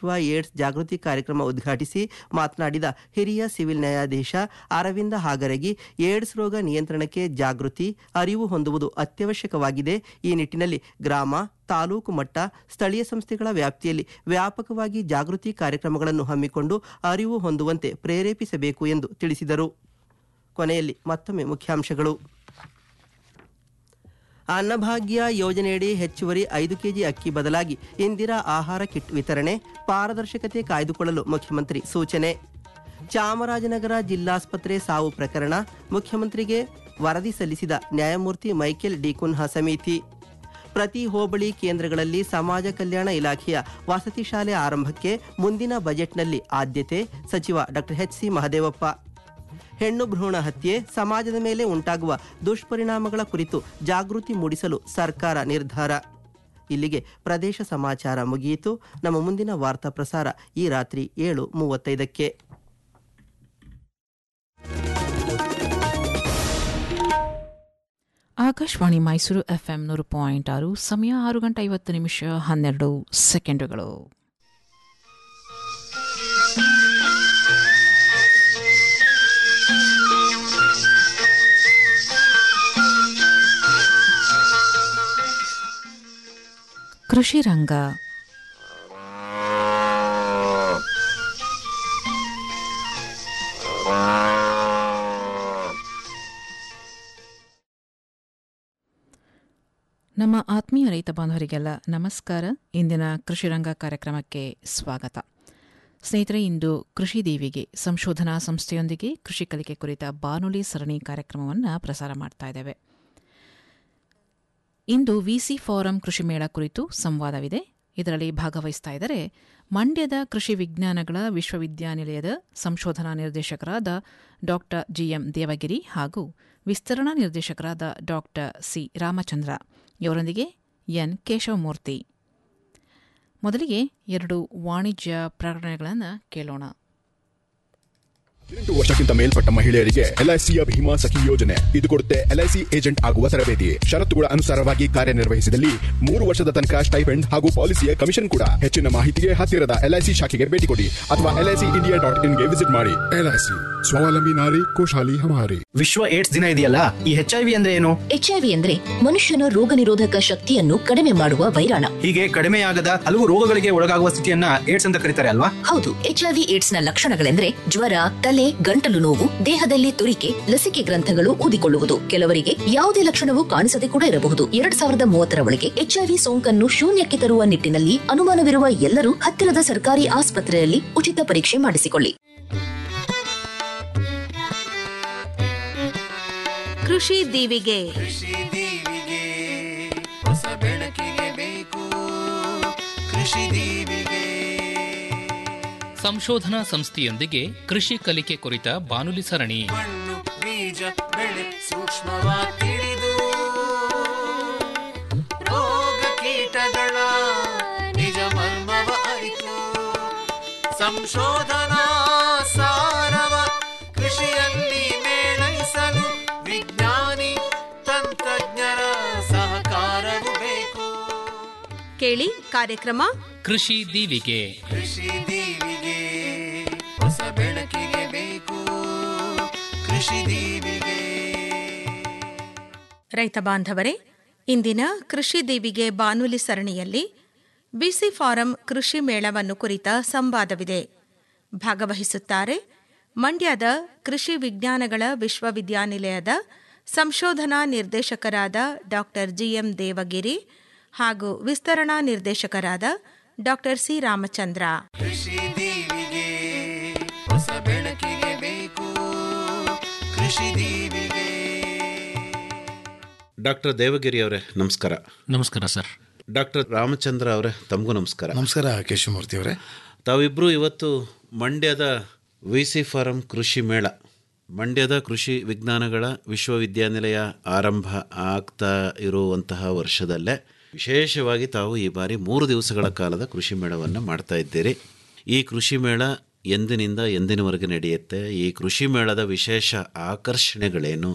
ವಿಶ್ವ ಏಡ್ಸ್ ಜಾಗೃತಿ ಕಾರ್ಯಕ್ರಮ ಉದ್ಘಾಟಿಸಿ ಮಾತನಾಡಿದ ಹಿರಿಯ ಸಿವಿಲ್ ನ್ಯಾಯಾಧೀಶ ಅರವಿಂದ ಹಾಗರಗಿ ಏಡ್ಸ್ ರೋಗ ನಿಯಂತ್ರಣಕ್ಕೆ ಜಾಗೃತಿ ಅರಿವು ಹೊಂದುವುದು ಅತ್ಯವಶ್ಯಕವಾಗಿದೆ ಈ ನಿಟ್ಟಿನಲ್ಲಿ ಗ್ರಾಮ ತಾಲೂಕು ಮಟ್ಟ ಸ್ಥಳೀಯ ಸಂಸ್ಥೆಗಳ ವ್ಯಾಪ್ತಿಯಲ್ಲಿ ವ್ಯಾಪಕವಾಗಿ ಜಾಗೃತಿ ಕಾರ್ಯಕ್ರಮಗಳನ್ನು ಹಮ್ಮಿಕೊಂಡು ಅರಿವು ಹೊಂದುವಂತೆ ಪ್ರೇರೇಪಿಸಬೇಕು ಎಂದು ತಿಳಿಸಿದರು ಕೊನೆಯಲ್ಲಿ ಮತ್ತೊಮ್ಮೆ ಮುಖ್ಯಾಂಶಗಳು ಅನ್ನಭಾಗ್ಯ ಯೋಜನೆಯಡಿ ಹೆಚ್ಚುವರಿ ಐದು ಕೆಜಿ ಅಕ್ಕಿ ಬದಲಾಗಿ ಇಂದಿರಾ ಆಹಾರ ಕಿಟ್ ವಿತರಣೆ ಪಾರದರ್ಶಕತೆ ಕಾಯ್ದುಕೊಳ್ಳಲು ಮುಖ್ಯಮಂತ್ರಿ ಸೂಚನೆ ಚಾಮರಾಜನಗರ ಜಿಲ್ಲಾಸ್ಪತ್ರೆ ಸಾವು ಪ್ರಕರಣ ಮುಖ್ಯಮಂತ್ರಿಗೆ ವರದಿ ಸಲ್ಲಿಸಿದ ನ್ಯಾಯಮೂರ್ತಿ ಮೈಕೆಲ್ ಡಿಕುನ್ಹಾ ಸಮಿತಿ ಪ್ರತಿ ಹೋಬಳಿ ಕೇಂದ್ರಗಳಲ್ಲಿ ಸಮಾಜ ಕಲ್ಯಾಣ ಇಲಾಖೆಯ ವಸತಿ ಶಾಲೆ ಆರಂಭಕ್ಕೆ ಮುಂದಿನ ಬಜೆಟ್ನಲ್ಲಿ ಆದ್ಯತೆ ಸಚಿವ ಡಾಕ್ಟರ್ ಎಚ್ ಸಿ ಮಹದೇವಪ್ಪ ಹೆಣ್ಣು ಭ್ರೂಣ ಹತ್ಯೆ ಸಮಾಜದ ಮೇಲೆ ಉಂಟಾಗುವ ದುಷ್ಪರಿಣಾಮಗಳ ಕುರಿತು ಜಾಗೃತಿ ಮೂಡಿಸಲು ಸರ್ಕಾರ ನಿರ್ಧಾರ ಇಲ್ಲಿಗೆ ಪ್ರದೇಶ ಸಮಾಚಾರ ಮುಗಿಯಿತು ನಮ್ಮ ಮುಂದಿನ ವಾರ್ತಾ ಪ್ರಸಾರ ಈ ರಾತ್ರಿ ಏಳು ಮೂವತ್ತೈದಕ್ಕೆ ಆಕಾಶವಾಣಿ ಮೈಸೂರು ಎಫ್ಎಂ ನೂರು ಪಾಯಿಂಟ್ ಆರು ಸಮಯ ಆರು ಗಂಟೆ ಐವತ್ತು ನಿಮಿಷ ಹನ್ನೆರಡು ಸೆಕೆಂಡುಗಳು ಕೃಷಿ ರಂಗ ನಮ್ಮ ಆತ್ಮೀಯ ರೈತ ಬಾಂಧವರಿಗೆಲ್ಲ ನಮಸ್ಕಾರ ಇಂದಿನ ಕೃಷಿ ರಂಗ ಕಾರ್ಯಕ್ರಮಕ್ಕೆ ಸ್ವಾಗತ ಸ್ನೇಹಿತರೆ ಇಂದು ಕೃಷಿ ದೇವಿಗೆ ಸಂಶೋಧನಾ ಸಂಸ್ಥೆಯೊಂದಿಗೆ ಕೃಷಿ ಕಲಿಕೆ ಕುರಿತ ಬಾನುಲಿ ಸರಣಿ ಕಾರ್ಯಕ್ರಮವನ್ನು ಪ್ರಸಾರ ಮಾಡ್ತಾ ಇದ್ದೇವೆ ಇಂದು ವಿಸಿ ಫಾರಂ ಕೃಷಿ ಮೇಳ ಕುರಿತು ಸಂವಾದವಿದೆ ಇದರಲ್ಲಿ ಭಾಗವಹಿಸ್ತಾ ಇದ್ದಾರೆ ಮಂಡ್ಯದ ಕೃಷಿ ವಿಜ್ಞಾನಗಳ ವಿಶ್ವವಿದ್ಯಾನಿಲಯದ ಸಂಶೋಧನಾ ನಿರ್ದೇಶಕರಾದ ಡಾಕ್ಟರ್ ಜಿಎಂ ದೇವಗಿರಿ ಹಾಗೂ ವಿಸ್ತರಣಾ ನಿರ್ದೇಶಕರಾದ ಡಾಕ್ಟರ್ ಸಿ ರಾಮಚಂದ್ರ ಇವರೊಂದಿಗೆ ಎನ್ ಕೇಶವಮೂರ್ತಿ ಮೊದಲಿಗೆ ಎರಡು ವಾಣಿಜ್ಯ ಪ್ರಕಟಣೆಗಳನ್ನು ಕೇಳೋಣ ಹದಿನೆಂಟು ವರ್ಷಕ್ಕಿಂತ ಮೇಲ್ಪಟ್ಟ ಮಹಿಳೆಯರಿಗೆ ಎಲ್ಐಸಿಯ ಭೀಮಾ ಸಖಿ ಯೋಜನೆ ಇದು ಕೊಡುತ್ತೆ ಎಲ್ಐಸಿ ಏಜೆಂಟ್ ಆಗುವ ತರಬೇತಿ ಷರತ್ತುಗಳ ಅನುಸಾರವಾಗಿ ಕಾರ್ಯನಿರ್ವಹಿಸಿದಲ್ಲಿ ಮೂರು ವರ್ಷದ ತನಕ ಸ್ಟೈಪೆಂಡ್ ಹಾಗೂ ಪಾಲಿಸಿಯ ಕಮಿಷನ್ ಕೂಡ ಹೆಚ್ಚಿನ ಮಾಹಿತಿಗೆ ಹತ್ತಿರದ ಎಲ್ಐಸಿ ಶಾಖೆಗೆ ಭೇಟಿ ಕೊಡಿ ಅಥವಾ ಎಲ್ಐಸಿ ಇಂಡಿಯಾ ಡಾಟ್ ಇನ್ಗೆ ವಿಸಿಟ್ ಮಾಡಿ एलआईसी स्वावलंबी नारी खुशहाली हमारी ವಿಶ್ವ ಏಡ್ಸ್ ದಿನ ಇದೆಯಲ್ಲ ಈ ಎಚ್ ಐ ವಿ ಅಂದ್ರೆ ಏನು ಎಚ್ಐವಿ ಅಂದ್ರೆ ಮನುಷ್ಯನ ರೋಗ ನಿರೋಧಕ ಶಕ್ತಿಯನ್ನು ಕಡಿಮೆ ಮಾಡುವ ವೈರಾಣ ಹೀಗೆ ಕಡಿಮೆಯಾಗದ ಹಲವು ರೋಗಗಳಿಗೆ ಒಳಗಾಗುವ ಸ್ಥಿತಿಯನ್ನ ಏಡ್ಸ್ ಅಂತ ಕರೀತಾರೆ ಅಲ್ವಾ ಹೌದು ಎಚ್ಐವಿ ಏಡ್ಸ್ ನ ಲಕ್ಷಣಗಳೆಂದ್ರೆ ಜ್ವರ ತಲೆ ಗಂಟಲು ನೋವು ದೇಹದಲ್ಲಿ ತುರಿಕೆ ಲಸಿಕೆ ಗ್ರಂಥಗಳು ಊದಿಕೊಳ್ಳುವುದು ಕೆಲವರಿಗೆ ಯಾವುದೇ ಲಕ್ಷಣವೂ ಕಾಣಿಸದೆ ಕೂಡ ಇರಬಹುದು ಎರಡ್ ಸಾವಿರದ ಮೂವತ್ತರ ಒಳಗೆ ಎಚ್ಐವಿ ಸೋಂಕನ್ನು ಶೂನ್ಯಕ್ಕೆ ತರುವ ನಿಟ್ಟಿನಲ್ಲಿ ಅನುಮಾನವಿರುವ ಎಲ್ಲರೂ ಹತ್ತಿರದ ಸರ್ಕಾರಿ ಆಸ್ಪತ್ರೆಯಲ್ಲಿ ಉಚಿತ ಪರೀಕ್ಷೆ ಮಾಡಿಸಿಕೊಳ್ಳಿ ಕೃಷಿ ದೀವಿಗೆ ಕೃಷಿ ದೀವಿಗೆ ಹೊಸ ಬೆಳಕಿಗೆ ಬೇಕು ಕೃಷಿ ದೀವಿಗೆ ಸಂಶೋಧನಾ ಸಂಸ್ಥೆಯೊಂದಿಗೆ ಕೃಷಿ ಕಲಿಕೆ ಕುರಿತ ಬಾನುಲಿ ಸರಣಿ ಮಣ್ಣು ಬೀಜ ಬೆಳೆ ಸೂಕ್ಷ್ಮವಾಗಿ ತಿಳಿದು ರೋಗ ಕೀಟಗಳ ನಿಜ ಮರ್ಮವ ಅರಿತು ಸಂಶೋಧನಾ ಸಾರವ ಕೃಷಿಯಲ್ಲಿ ಮೇಳೈಸಲು ವಿಜ್ಞಾನಿ ತಂತ್ರಜ್ಞರ ಸಹಕಾರವು ಬೇಕು ಕೇಳಿ ಕಾರ್ಯಕ್ರಮ ಕೃಷಿ ದೀವಿಗೆ ಕೃಷಿ ದೀವಿಗೆ ಹೊಸ ಬೆಳಕಿಗೆ ಬೇಕು ಕೃಷಿ ದೀವಿಗೆ ರೈತ ಬಾಂಧವರೇ ಇಂದಿನ ಕೃಷಿ ದೀವಿಗೆ ಬಾನುಲಿ ಸರಣಿಯಲ್ಲಿ ಬಿಸಿ ಫಾರಂ ಕೃಷಿ ಮೇಳವನ್ನು ಕುರಿತ ಸಂವಾದವಿದೆ ಭಾಗವಹಿಸುತ್ತಾರೆ ಮಂಡ್ಯದ ಕೃಷಿ ವಿಜ್ಞಾನಗಳ ವಿಶ್ವವಿದ್ಯಾನಿಲಯದ ಸಂಶೋಧನಾ ನಿರ್ದೇಶಕರಾದ ಡಾಕ್ಟರ್ ಜಿಎಂ ದೇವಗಿರಿ ಹಾಗೂ ವಿಸ್ತರಣಾ ನಿರ್ದೇಶಕರಾದ ಡಾಕ್ಟರ್ ಸಿ ರಾಮಚಂದ್ರ ಕೃಷಿ ದೀವಿಗೆ ಹೊಸ ಬೆಳಕಿಗೆ ಬೇಕು ಕೃಷಿ ದೀವಿಗೆ ಡಾಕ್ಟರ್ ದೇವಗಿರಿ ಅವರೇ ನಮಸ್ಕಾರ ನಮಸ್ಕಾರ ಸರ್ ಡಾಕ್ಟರ್ ರಾಮಚಂದ್ರ ಅವರೇ ತಮಗೂ ನಮಸ್ಕಾರ ನಮಸ್ಕಾರ ಕೇಶವಮೂರ್ತಿ ಅವರೇ ತಾವಿಬ್ಬರು ಇವತ್ತು ಮಂಡ್ಯದ ವಿ ಸಿ ಫಾರಂ ಕೃಷಿ ಮೇಳ ಮಂಡ್ಯದ ಕೃಷಿ ವಿಜ್ಞಾನಗಳ ವಿಶ್ವವಿದ್ಯಾನಿಲಯ ಆರಂಭ ಆಗ್ತಾ ಇರುವಂತಹ ವರ್ಷದಲ್ಲೇ ವಿಶೇಷವಾಗಿ ತಾವು ಈ ಬಾರಿ ಮೂರು ದಿವಸಗಳ ಕಾಲದ ಕೃಷಿ ಮೇಳವನ್ನು ಮಾಡ್ತಾ ಇದ್ದೀರಿ ಈ ಕೃಷಿ ಮೇಳ ಎಂದಿನಿಂದ ಎಂದಿನವರೆಗೆ ನಡೆಯುತ್ತೆ ಈ ಕೃಷಿ ಮೇಳದ ವಿಶೇಷ ಆಕರ್ಷಣೆಗಳೇನು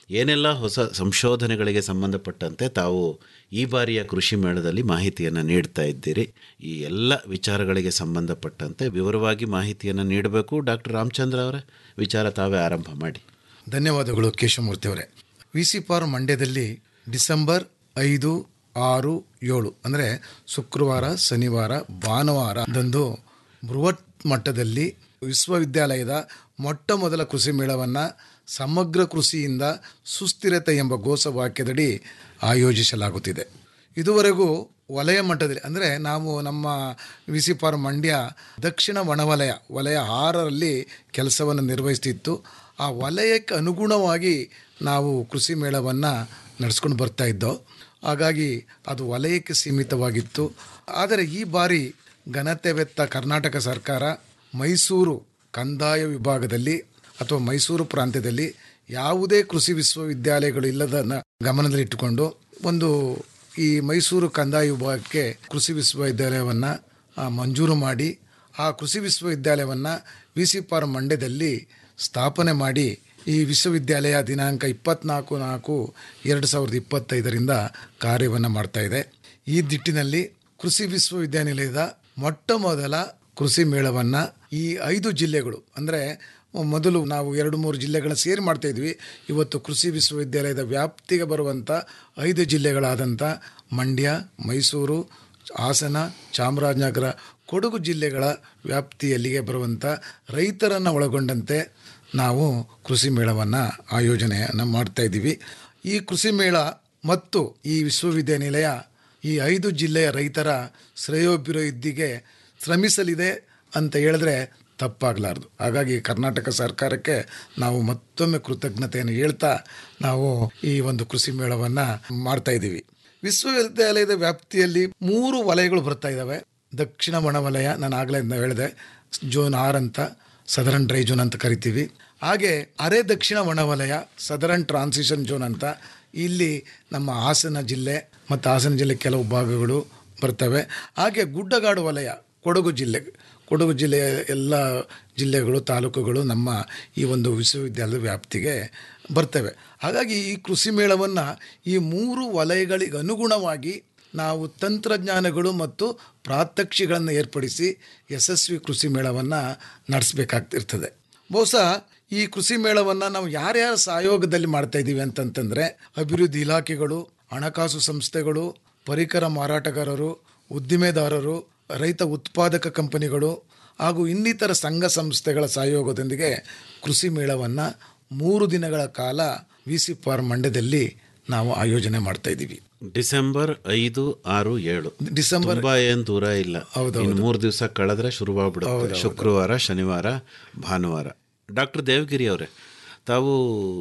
ಏನೆಲ್ಲ ಹೊಸ ಸಂಶೋಧನೆಗಳಿಗೆ ಸಂಬಂಧಪಟ್ಟಂತೆ ತಾವು ಈ ಬಾರಿಯ ಕೃಷಿ ಮೇಳದಲ್ಲಿ ಮಾಹಿತಿಯನ್ನು ನೀಡ್ತಾ ಇದ್ದೀರಿ ಈ ಎಲ್ಲ ವಿಚಾರಗಳಿಗೆ ಸಂಬಂಧಪಟ್ಟಂತೆ ವಿವರವಾಗಿ ಮಾಹಿತಿಯನ್ನು ನೀಡಬೇಕು ಡಾಕ್ಟರ್ ರಾಮಚಂದ್ರ ಅವರೇ ವಿಚಾರ ತಾವೇ ಆರಂಭ ಮಾಡಿ ಧನ್ಯವಾದಗಳು ಕೇಶವಮೂರ್ತಿ ಅವರೇ ವಿ ಸಿ ಪಾರ್ ಮಂಡ್ಯದಲ್ಲಿ ಡಿಸೆಂಬರ್ ಐದು ಆರು ಏಳು ಅಂದರೆ ಶುಕ್ರವಾರ ಶನಿವಾರ ಭಾನುವಾರದಂದು ಬೃಹತ್ ಮಟ್ಟದಲ್ಲಿ ವಿಶ್ವವಿದ್ಯಾಲಯದ ಮೊಟ್ಟ ಮೊದಲ ಕೃಷಿ ಮೇಳವನ್ನು ಸಮಗ್ರ ಕೃಷಿಯಿಂದ ಸುಸ್ಥಿರತೆ ಎಂಬ ಘೋಷವಾಕ್ಯದಡಿ ಆಯೋಜಿಸಲಾಗುತ್ತಿದೆ ಇದುವರೆಗೂ ವಲಯ ಮಟ್ಟದಲ್ಲಿ ಅಂದರೆ ನಾವು ನಮ್ಮ ವಿ ಸಿ ಪಾರ್ ಮಂಡ್ಯ ದಕ್ಷಿಣ ಒಣವಲಯ ವಲಯ ಆರರಲ್ಲಿ ಕೆಲಸವನ್ನು ನಿರ್ವಹಿಸ್ತಿತ್ತು ಆ ವಲಯಕ್ಕೆ ಅನುಗುಣವಾಗಿ ನಾವು ಕೃಷಿ ಮೇಳವನ್ನು ನಡೆಸ್ಕೊಂಡು ಬರ್ತಾ ಇದ್ದೋ ಹಾಗಾಗಿ ಅದು ವಲಯಕ್ಕೆ ಸೀಮಿತವಾಗಿತ್ತು ಆದರೆ ಈ ಬಾರಿ ಘನತೆವೆತ್ತ ಕರ್ನಾಟಕ ಸರ್ಕಾರ ಮೈಸೂರು ಕಂದಾಯ ವಿಭಾಗದಲ್ಲಿ ಅಥವಾ ಮೈಸೂರು ಪ್ರಾಂತ್ಯದಲ್ಲಿ ಯಾವುದೇ ಕೃಷಿ ವಿಶ್ವವಿದ್ಯಾಲಯಗಳು ಇಲ್ಲದನ್ನು ಗಮನದಲ್ಲಿಟ್ಟುಕೊಂಡು ಒಂದು ಈ ಮೈಸೂರು ಕಂದಾಯ ವಿಭಾಗಕ್ಕೆ ಕೃಷಿ ವಿಶ್ವವಿದ್ಯಾಲಯವನ್ನು ಮಂಜೂರು ಮಾಡಿ ಆ ಕೃಷಿ ವಿಶ್ವವಿದ್ಯಾಲಯವನ್ನು ವಿ ಸಿ ಪಾರ್ ಮಂಡ್ಯದಲ್ಲಿ ಸ್ಥಾಪನೆ ಮಾಡಿ ಈ ವಿಶ್ವವಿದ್ಯಾಲಯ ದಿನಾಂಕ ಇಪ್ಪತ್ನಾಲ್ಕು ನಾಲ್ಕು ಎರಡು ಸಾವಿರದ ಇಪ್ಪತ್ತೈದರಿಂದ ಕಾರ್ಯವನ್ನು ಮಾಡ್ತಾ ಇದೆ ಈ ದಿಟ್ಟಿನಲ್ಲಿ ಕೃಷಿ ವಿಶ್ವವಿದ್ಯಾನಿಲಯದ ಮೊಟ್ಟ ಮೊದಲ ಕೃಷಿ ಮೇಳವನ್ನು ಈ ಐದು ಜಿಲ್ಲೆಗಳು ಅಂದರೆ ಮೊದಲು ನಾವು ಎರಡು ಮೂರು ಜಿಲ್ಲೆಗಳನ್ನ ಸೇರಿ ಮಾಡ್ತಾ ಇದ್ವಿ ಇವತ್ತು ಕೃಷಿ ವಿಶ್ವವಿದ್ಯಾಲಯದ ವ್ಯಾಪ್ತಿಗೆ ಬರುವಂಥ ಐದು ಜಿಲ್ಲೆಗಳಾದಂಥ ಮಂಡ್ಯ ಮೈಸೂರು ಹಾಸನ ಚಾಮರಾಜನಗರ ಕೊಡಗು ಜಿಲ್ಲೆಗಳ ವ್ಯಾಪ್ತಿಯಲ್ಲಿಗೆ ಬರುವಂಥ ರೈತರನ್ನು ಒಳಗೊಂಡಂತೆ ನಾವು ಕೃಷಿ ಮೇಳವನ್ನು ಆಯೋಜನೆಯನ್ನು ಮಾಡ್ತಾ ಇದ್ದೀವಿ ಈ ಕೃಷಿ ಮೇಳ ಮತ್ತು ಈ ವಿಶ್ವವಿದ್ಯಾನಿಲಯ ಈ ಐದು ಜಿಲ್ಲೆಯ ರೈತರ ಶ್ರೇಯೋಭಿವೃದ್ಧಿಗೆ ಶ್ರಮಿಸಲಿದೆ ಅಂತ ಹೇಳಿದ್ರೆ ತಪ್ಪಾಗಲಾರ್ದು ಹಾಗಾಗಿ ಕರ್ನಾಟಕ ಸರ್ಕಾರಕ್ಕೆ ನಾವು ಮತ್ತೊಮ್ಮೆ ಕೃತಜ್ಞತೆಯನ್ನು ಹೇಳ್ತಾ ನಾವು ಈ ಒಂದು ಕೃಷಿ ಮೇಳವನ್ನು ಮಾಡ್ತಾ ಇದ್ದೀವಿ ವಿಶ್ವವಿದ್ಯಾಲಯದ ವ್ಯಾಪ್ತಿಯಲ್ಲಿ ಮೂರು ವಲಯಗಳು ಬರ್ತಾ ಇದ್ದಾವೆ ದಕ್ಷಿಣ ಒಣವಲಯ ನಾನು ಆಗಲೇ ಹೇಳಿದೆ ಜೋನ್ ಆರ್ ಅಂತ ಸದರನ್ ಡ್ರೈ ಜೋನ್ ಅಂತ ಕರಿತೀವಿ ಹಾಗೆ ಅರೆ ದಕ್ಷಿಣ ಒಣವಲಯ ಸದರನ್ ಟ್ರಾನ್ಸಿಷನ್ ಜೋನ್ ಅಂತ ಇಲ್ಲಿ ನಮ್ಮ ಹಾಸನ ಜಿಲ್ಲೆ ಮತ್ತು ಹಾಸನ ಜಿಲ್ಲೆ ಕೆಲವು ಭಾಗಗಳು ಬರ್ತವೆ ಹಾಗೆ ಗುಡ್ಡಗಾಡು ವಲಯ ಕೊಡಗು ಜಿಲ್ಲೆ ಕೊಡಗು ಜಿಲ್ಲೆಯ ಎಲ್ಲ ಜಿಲ್ಲೆಗಳು ತಾಲೂಕುಗಳು ನಮ್ಮ ಈ ಒಂದು ವಿಶ್ವವಿದ್ಯಾಲಯದ ವ್ಯಾಪ್ತಿಗೆ ಬರ್ತವೆ ಹಾಗಾಗಿ ಈ ಕೃಷಿ ಮೇಳವನ್ನು ಈ ಮೂರು ವಲಯಗಳಿಗೆ ಅನುಗುಣವಾಗಿ ನಾವು ತಂತ್ರಜ್ಞಾನಗಳು ಮತ್ತು ಪ್ರಾತ್ಯಕ್ಷಿಗಳನ್ನು ಏರ್ಪಡಿಸಿ ಯಶಸ್ವಿ ಕೃಷಿ ಮೇಳವನ್ನು ನಡೆಸಬೇಕಾಗ್ತಿರ್ತದೆ ಬಹುಶಃ ಈ ಕೃಷಿ ಮೇಳವನ್ನು ನಾವು ಯಾರ್ಯಾರ ಸಹಯೋಗದಲ್ಲಿ ಮಾಡ್ತಾ ಇದ್ದೀವಿ ಅಂತಂತಂದರೆ ಅಭಿವೃದ್ಧಿ ಇಲಾಖೆಗಳು ಹಣಕಾಸು ಸಂಸ್ಥೆಗಳು ಪರಿಕರ ಮಾರಾಟಗಾರರು ಉದ್ದಿಮೆದಾರರು ರೈತ ಉತ್ಪಾದಕ ಕಂಪನಿಗಳು ಹಾಗೂ ಇನ್ನಿತರ ಸಂಘ ಸಂಸ್ಥೆಗಳ ಸಹಯೋಗದೊಂದಿಗೆ ಕೃಷಿ ಮೇಳವನ್ನು ಮೂರು ದಿನಗಳ ಕಾಲ ವಿ ಸಿ ಪಾರ್ ಮಂಡ್ಯದಲ್ಲಿ ನಾವು ಆಯೋಜನೆ ಮಾಡ್ತಾ ಇದ್ದೀವಿ ಡಿಸೆಂಬರ್ ಐದು ಆರು ಏಳು ಡಿಸೆಂಬರ್ ತುಂಬಾ ಏನ್ ದೂರ ಇಲ್ಲ ಇನ್ನು ಮೂರು ದಿವಸ ಕಳೆದ್ರೆ ಶುರುವಾಗ್ಬಿಡುತ್ತೆ ಶುಕ್ರವಾರ ಶನಿವಾರ ಭಾನುವಾರ ಡಾಕ್ಟರ್ ದೇವಗಿರಿ ಅವರೇ ತಾವು